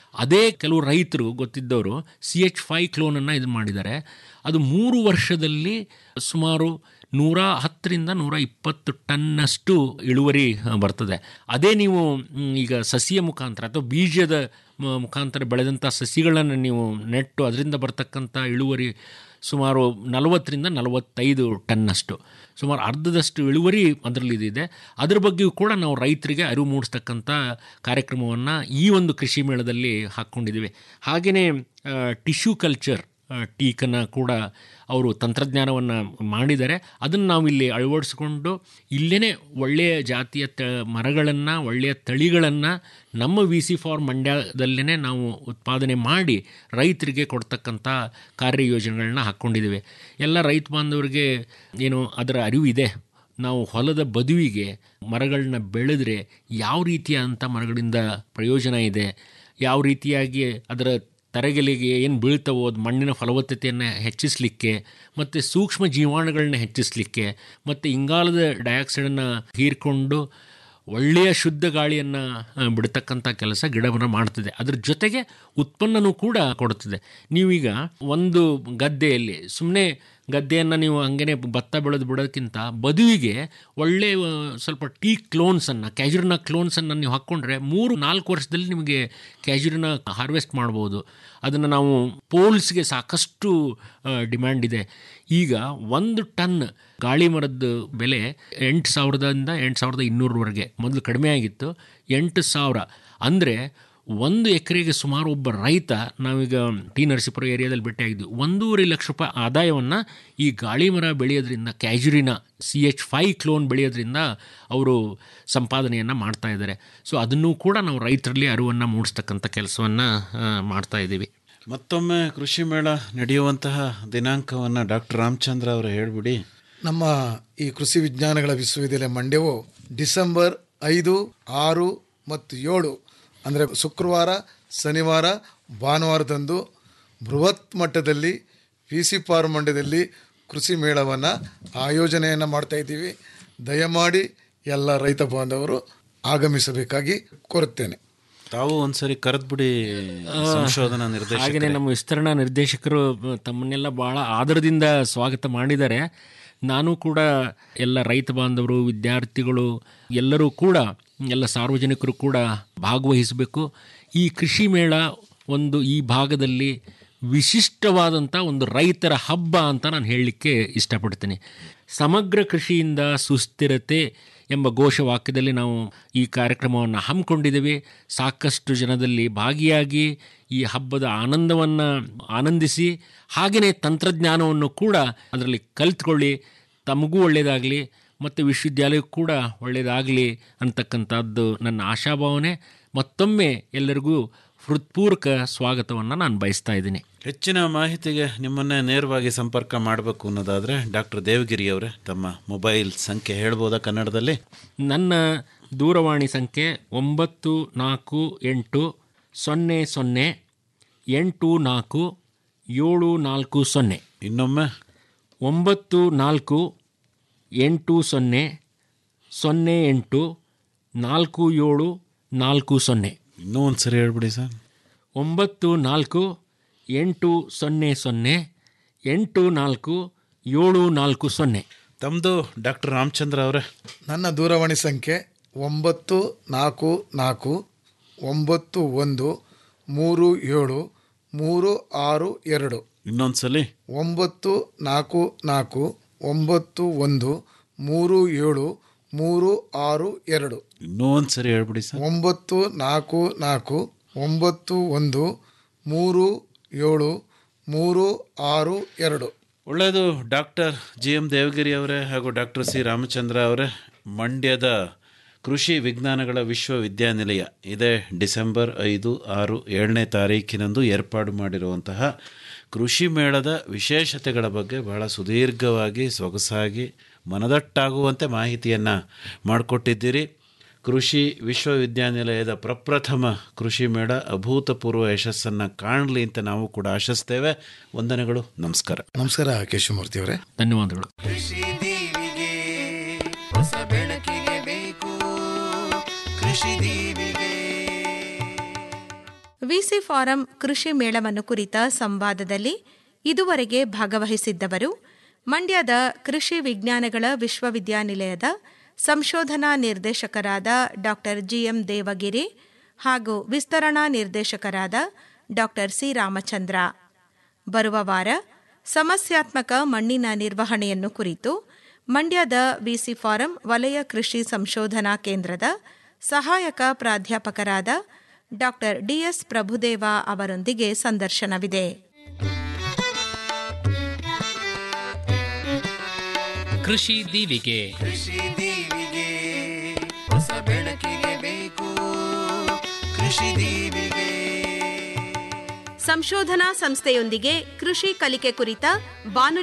ಅದೇ ಕೆಲವು ರೈತರು ಗೊತ್ತಿದ್ದವರು ಸಿ ಎಚ್ ಫೈ ಕ್ಲೋನನ್ನು ಇದು ಮಾಡಿದ್ದಾರೆ ಅದು ಮೂರು ವರ್ಷದಲ್ಲಿ ಸುಮಾರು ನೂರ ಹತ್ತರಿಂದ ನೂರ ಇಪ್ಪತ್ತು ಟನ್ನಷ್ಟು ಇಳುವರಿ ಆ, ಬರ್ತದೆ ಅದೇ ನೀವು ಮ್, ಈಗ ಸಸಿಯ ಮುಖಾಂತರ ಅಥವಾ ಬೀಜದ ಮ- ಮುಖಾಂತರ ಬೆಳೆದಂಥ ಸಸಿಗಳನ್ನು ನೀವು ನೆಟ್ಟು ಅದರಿಂದ ಬರ್ತಕ್ಕಂಥ ಇಳುವರಿ ಸುಮಾರು ನಲವತ್ತರಿಂದ ನಲವತ್ತೈದು ಟನ್ನಷ್ಟು ಸುಮಾರು ಅರ್ಧದಷ್ಟು ಇಳುವರಿ ಅದರಲ್ಲಿ ಇದೆ ಅದ್ರ ಬಗ್ಗೆಯೂ ಕೂಡ ನಾವು ರೈತರಿಗೆ ಅರಿವು ಮೂಡಿಸ್ತಕ್ಕಂಥ ಕಾರ್ಯಕ್ರಮವನ್ನು ಈ ಒಂದು ಕೃಷಿ ಮೇಳದಲ್ಲಿ ಹಾಕ್ಕೊಂಡಿದ್ದೀವಿ ಹಾಗೆಯೇ ಟಿಶ್ಯೂ ಕಲ್ಚರ್ ಟೀಕನ್ನು ಕೂಡ ಅವರು ತಂತ್ರಜ್ಞಾನವನ್ನು ಮಾಡಿದ್ದಾರೆ ಅದನ್ನು ನಾವು ಇಲ್ಲಿ ಅಳವಡಿಸ್ಕೊಂಡು ಇಲ್ಲೇ ಒಳ್ಳೆಯ ಜಾತಿಯ ತ ಮರಗಳನ್ನು ಒಳ್ಳೆಯ ತಳಿಗಳನ್ನು ನಮ್ಮ ವಿ ಸಿ ಫಾರ್ ಮಂಡ್ಯದಲ್ಲೇ ನಾವು ಉತ್ಪಾದನೆ ಮಾಡಿ ರೈತರಿಗೆ ಕೊಡ್ತಕ್ಕಂಥ ಕಾರ್ಯಯೋಜನೆಗಳನ್ನ ಹಾಕ್ಕೊಂಡಿದ್ದೇವೆ ಎಲ್ಲ ರೈತ ಬಾಂಧವರಿಗೆ ಏನು ಅದರ ಅರಿವು ಇದೆ ನಾವು ಹೊಲದ ಬದುವಿಗೆ ಮರಗಳನ್ನ ಬೆಳೆದ್ರೆ ಯಾವ ರೀತಿಯಾದಂಥ ಮರಗಳಿಂದ ಪ್ರಯೋಜನ ಇದೆ ಯಾವ ರೀತಿಯಾಗಿ ಅದರ ತರಗೆಲೆಗೆ ಏನು ಬೀಳ್ತವೋ ಅದು ಮಣ್ಣಿನ ಫಲವತ್ತತೆಯನ್ನು ಹೆಚ್ಚಿಸಲಿಕ್ಕೆ ಮತ್ತು ಸೂಕ್ಷ್ಮ ಜೀವಾಣುಗಳನ್ನ ಹೆಚ್ಚಿಸಲಿಕ್ಕೆ ಮತ್ತು ಇಂಗಾಲದ ಡೈಆಕ್ಸೈಡನ್ನು ಹೀರ್ಕೊಂಡು ಒಳ್ಳೆಯ ಶುದ್ಧ ಗಾಳಿಯನ್ನು ಬಿಡ್ತಕ್ಕಂಥ ಕೆಲಸ ಗಿಡವನ್ನು ಮಾಡ್ತದೆ ಅದ್ರ ಜೊತೆಗೆ ಉತ್ಪನ್ನನೂ ಕೂಡ ಕೊಡುತ್ತದೆ ನೀವೀಗ ಒಂದು ಗದ್ದೆಯಲ್ಲಿ ಸುಮ್ಮನೆ ಗದ್ದೆಯನ್ನು ನೀವು ಹಂಗೇ ಭತ್ತ ಬೆಳೆದು ಬಿಡೋದಕ್ಕಿಂತ ಬದುವಿಗೆ ಒಳ್ಳೆಯ ಆ, ಸ್ವಲ್ಪ ಟೀ ಕ್ಲೋನ್ಸನ್ನು ಕ್ಯಾಜುರಿನ ಕ್ಲೋನ್ಸನ್ನು ನೀವು ಹಾಕ್ಕೊಂಡ್ರೆ ಮೂರು ನಾಲ್ಕು ವರ್ಷದಲ್ಲಿ ನಿಮಗೆ ಕ್ಯಾಜುರಿನ ಹಾರ್ವೆಸ್ಟ್ ಮಾಡ್ಬೋದು ಅದನ್ನು ನಾವು ಪೋಲ್ಸ್ಗೆ ಸಾಕಷ್ಟು ಡಿಮ್ಯಾಂಡ್ ಇದೆ ಈಗ ಒಂದು ಟನ್ ಗಾಳಿ ಮರದ ಬೆಲೆ ಎಂಟು ಸಾವಿರದಿಂದ ಎಂಟು ಸಾವಿರದ ಇನ್ನೂರವರೆಗೆ ಮೊದಲು ಕಡಿಮೆ ಆಗಿತ್ತು ಎಂಟು ಸಾವಿರ ಅಂದರೆ ಒಂದು ಎಕರೆಗೆ ಸುಮಾರು ಒಬ್ಬ ರೈತ ನಾವೀಗ ಟಿ ನರಸೀಪುರ ಏರಿಯಾದಲ್ಲಿ ಭೇಟಿಯಾಗಿದ್ವಿ ಒಂದೂವರೆ ಲಕ್ಷ ರೂಪಾಯಿ ಆದಾಯವನ್ನು ಈ ಗಾಳಿ ಮರ ಬೆಳೆಯೋದ್ರಿಂದ casuarina C H five clone ಬೆಳೆಯೋದ್ರಿಂದ ಅವರು ಸಂಪಾದನೆಯನ್ನು ಮಾಡ್ತಾ ಇದ್ದಾರೆ ಸೊ ಅದನ್ನು ಕೂಡ ನಾವು ರೈತರಲ್ಲಿ ಅರಿವನ್ನು ಮೂಡಿಸ್ತಕ್ಕಂಥ ಕೆಲಸವನ್ನು ಮಾಡ್ತಾ ಇದ್ದೀವಿ ಮತ್ತೊಮ್ಮೆ ಕೃಷಿ ಮೇಳ ನಡೆಯುವಂತಹ ದಿನಾಂಕವನ್ನು ಡಾಕ್ಟರ್ ರಾಮಚಂದ್ರ ಅವರು ಹೇಳಿಬಿಡಿ ನಮ್ಮ ಈ ಕೃಷಿ ವಿಜ್ಞಾನಗಳ ವಿಶ್ವವಿದ್ಯಾಲಯ ಮಂಡ್ಯವು ಡಿಸೆಂಬರ್ ಐದು ಆರು ಮತ್ತು ಏಳು ಅಂದರೆ ಶುಕ್ರವಾರ ಶನಿವಾರ ಭಾನುವಾರದಂದು ಬೃಹತ್ ಮಟ್ಟದಲ್ಲಿ ವಿ ಸಿ ಪಾರ್ ಮಂಡ್ಯದಲ್ಲಿ ಕೃಷಿ ಮೇಳವನ್ನು ಆಯೋಜನೆಯನ್ನು ಮಾಡ್ತಾ ಇದ್ದೀವಿ ದಯಮಾಡಿ ಎಲ್ಲ ರೈತ ಬಾಂಧವರು ಆಗಮಿಸಬೇಕಾಗಿ ಕೋರುತ್ತೇನೆ ತಾವು ಒಂದ್ಸರಿ ಕರೆದ್ಬಿಡಿ ಸಂಶೋಧನಾ ಹಾಗೆಯೇ ನಿರ್ದೇಶಕ ನಮ್ಮ ವಿಸ್ತರಣಾ ನಿರ್ದೇಶಕರು ಅಹ್, ತಮ್ಮನ್ನೆಲ್ಲ ಬಹಳ ಆದರದಿಂದ ಸ್ವಾಗತ ಮಾಡಿದ್ದಾರೆ ನಾನು ಕೂಡ ಎಲ್ಲ ರೈತ ಬಾಂಧವರು ವಿದ್ಯಾರ್ಥಿಗಳು ಎಲ್ಲರೂ ಕೂಡ ಎಲ್ಲ ಸಾರ್ವಜನಿಕರು ಕೂಡ ಭಾಗವಹಿಸಬೇಕು ಈ ಕೃಷಿ ಮೇಳ ಒಂದು ಈ ಭಾಗದಲ್ಲಿ ವಿಶಿಷ್ಟವಾದಂಥ ಒಂದು ರೈತರ ಹಬ್ಬ ಅಂತ ನಾನು ಹೇಳಲಿಕ್ಕೆ ಇಷ್ಟಪಡ್ತೀನಿ ಸಮಗ್ರ ಕೃಷಿಯಿಂದ ಸುಸ್ಥಿರತೆ ಎಂಬ ಘೋಷವಾಕ್ಯದಲ್ಲಿ ನಾವು ಈ ಕಾರ್ಯಕ್ರಮವನ್ನು ಹಮ್ಮಿಕೊಂಡಿದ್ದೇವೆ ಸಾಕಷ್ಟು ಜನದಲ್ಲಿ ಭಾಗಿಯಾಗಿ ಈ ಹಬ್ಬದ ಆನಂದವನ್ನು ಆನಂದಿಸಿ ಹಾಗೆಯೇ ತಂತ್ರಜ್ಞಾನವನ್ನು ಕೂಡ ಅದರಲ್ಲಿ ಕಲಿತ್ಕೊಳ್ಳಿ ತಮಗೂ ಒಳ್ಳೆಯದಾಗಲಿ ಮತ್ತು ವಿಶ್ವವಿದ್ಯಾಲಯಕ್ಕೂ ಕೂಡ ಒಳ್ಳೆಯದಾಗಲಿ ಅಂತಕ್ಕಂಥದ್ದು ನನ್ನ ಆಶಾಭಾವನೆ ಮತ್ತೊಮ್ಮೆ ಎಲ್ಲರಿಗೂ ಹೃತ್ಪೂರ್ವಕ ಸ್ವಾಗತವನ್ನು ನಾನು ಬಯಸ್ತಾ ಇದ್ದೀನಿ ಹೆಚ್ಚಿನ ಮಾಹಿತಿಗೆ ನಿಮ್ಮನ್ನೇ ನೇರವಾಗಿ ಸಂಪರ್ಕ ಮಾಡಬೇಕು ಅನ್ನೋದಾದರೆ ಡಾಕ್ಟರ್ ದೇವಗಿರಿ ಅವರೇ ತಮ್ಮ ಮೊಬೈಲ್ ಸಂಖ್ಯೆ ಹೇಳ್ಬೋದಾ ಕನ್ನಡದಲ್ಲಿ ನನ್ನ ದೂರವಾಣಿ ಸಂಖ್ಯೆ ಒಂಬತ್ತು ನಾಲ್ಕು ಎಂಟು ಸೊನ್ನೆ ಸೊನ್ನೆ ಎಂಟು ನಾಲ್ಕು ಏಳು ನಾಲ್ಕು ಸೊನ್ನೆ ಇನ್ನೊಮ್ಮೆ ಒಂಬತ್ತು ನಾಲ್ಕು ಎಂಟು ಸೊನ್ನೆ ಸೊನ್ನೆ ಎಂಟು ನಾಲ್ಕು ಏಳು ನಾಲ್ಕು ಸೊನ್ನೆ ಇನ್ನೂ ಒಂದು ಸರಿ ಹೇಳ್ಬಿಡಿ ಸರ್ ಒಂಬತ್ತು ನಾಲ್ಕು ಎಂಟು ಸೊನ್ನೆ ಸೊನ್ನೆ ಎಂಟು ನಾಲ್ಕು ಏಳು ನಾಲ್ಕು ಸೊನ್ನೆ ತಮ್ಮದು ಡಾಕ್ಟರ್ ರಾಮಚಂದ್ರ ಅವರೇ ನನ್ನ ದೂರವಾಣಿ ಸಂಖ್ಯೆ ಒಂಬತ್ತು ನಾಲ್ಕು ನಾಲ್ಕು ಒಂಬತ್ತು ಒಂದು ಮೂರು ಏಳು ಮೂರು ಆರು ಎರಡು ಇನ್ನೊಂದು ಸಲ ಒಂಬತ್ತು ನಾಲ್ಕು ನಾಲ್ಕು ಒಂಬತ್ತು ಒಂದು ಮೂರು ಏಳು ಮೂರು ಆರು ಎರಡು ಇನ್ನೂ ಒಂದು ಸರಿ ಹೇಳ್ಬಿಡಿ ಸರ್ ಒಂಬತ್ತು ನಾಲ್ಕು ನಾಲ್ಕು ಒಂಬತ್ತು ಒಂದು ಮೂರು ಏಳು ಮೂರು ಆರು ಎರಡು ಒಳ್ಳೆಯದು ಡಾಕ್ಟರ್ ಜಿ ಎಂ ದೇವಗಿರಿ ಅವರೇ ಹಾಗೂ ಡಾಕ್ಟರ್ ಸಿ ರಾಮಚಂದ್ರ ಅವರೇ ಮಂಡ್ಯದ ಕೃಷಿ ವಿಜ್ಞಾನಗಳ ವಿಶ್ವವಿದ್ಯಾನಿಲಯ ಇದೇ ಡಿಸೆಂಬರ್ ಐದು ಆರು ಏಳನೇ ತಾರೀಕಿನಂದು ಏರ್ಪಾಡು ಮಾಡಿರುವಂತಹ ಕೃಷಿ ಮೇಳದ ವಿಶೇಷತೆಗಳ ಬಗ್ಗೆ ಬಹಳ ಸುದೀರ್ಘವಾಗಿ ಸೊಗಸಾಗಿ ಮನದಟ್ಟಾಗುವಂತೆ ಮಾಹಿತಿಯನ್ನು ಮಾಡಿಕೊಟ್ಟಿದ್ದೀರಿ ಕೃಷಿ ವಿಶ್ವವಿದ್ಯಾನಿಲಯದ ಪ್ರಪ್ರಥಮ ಕೃಷಿ ಮೇಳ ಅಭೂತಪೂರ್ವ ಯಶಸ್ಸನ್ನು ಕಾಣಲಿ ಅಂತ ನಾವು ಕೂಡ ಆಶಿಸ್ತೇವೆ ವಂದನೆಗಳು ನಮಸ್ಕಾರ ನಮಸ್ಕಾರ ಕೇಶವಮೂರ್ತಿ ಅವರೇ ಧನ್ಯವಾದಗಳು ಕೃಷಿ ದೀವಿಗೆ ಹೊಸ ಬೆಳಕಿಗೆ ಬೇಕು ಕೃಷಿ ದೀವಿಗೆ ವಿ ವಿಸಿ ಫಾರಂ ಕೃಷಿ ಮೇಳವನ್ನು ಕುರಿತ ಸಂವಾದದಲ್ಲಿ ಇದುವರೆಗೆ ಭಾಗವಹಿಸಿದ್ದವರು ಮಂಡ್ಯದ ಕೃಷಿ ವಿಜ್ಞಾನಗಳ ವಿಶ್ವವಿದ್ಯಾನಿಲಯದ ಸಂಶೋಧನಾ ನಿರ್ದೇಶಕರಾದ ಡಾಕ್ಟರ್ ಜಿಎಂ ದೇವಗಿರಿ ಹಾಗೂ ವಿಸ್ತರಣಾ ನಿರ್ದೇಶಕರಾದ ಡಾಕ್ಟರ್ ಸಿ ರಾಮಚಂದ್ರ ಬರುವ ವಾರ ಸಮಸ್ಯಾತ್ಮಕ ಮಣ್ಣಿನ ನಿರ್ವಹಣೆಯನ್ನು ಕುರಿತು ಮಂಡ್ಯದ ವಿಸಿ ಫಾರಂ ವಲಯ ಕೃಷಿ ಸಂಶೋಧನಾ ಕೇಂದ್ರದ ಸಹಾಯಕ ಪ್ರಾಧ್ಯಾಪಕರಾದ ಡಾಕ್ಟರ್ ಡಿಎಸ್ ಪ್ರಭುದೇವ ಅವರೊಂದಿಗೆ ಸಂದರ್ಶನವಿದೆ ಕೃಷಿ ದೀವಿಗೆ ಕೃಷಿ ದೀವಿಗೆ ಹೊಸ ಬೆಳಕಿಗೆ ಬೇಕು ಕೃಷಿ ದೀವಿಗೆ ಸಂಶೋಧನಾ ಸಂಸ್ಥೆಯೊಂದಿಗೆ ಕೃಷಿ ಕಲಿಕೆ ಕುರಿತ ಬಾನುಲಿ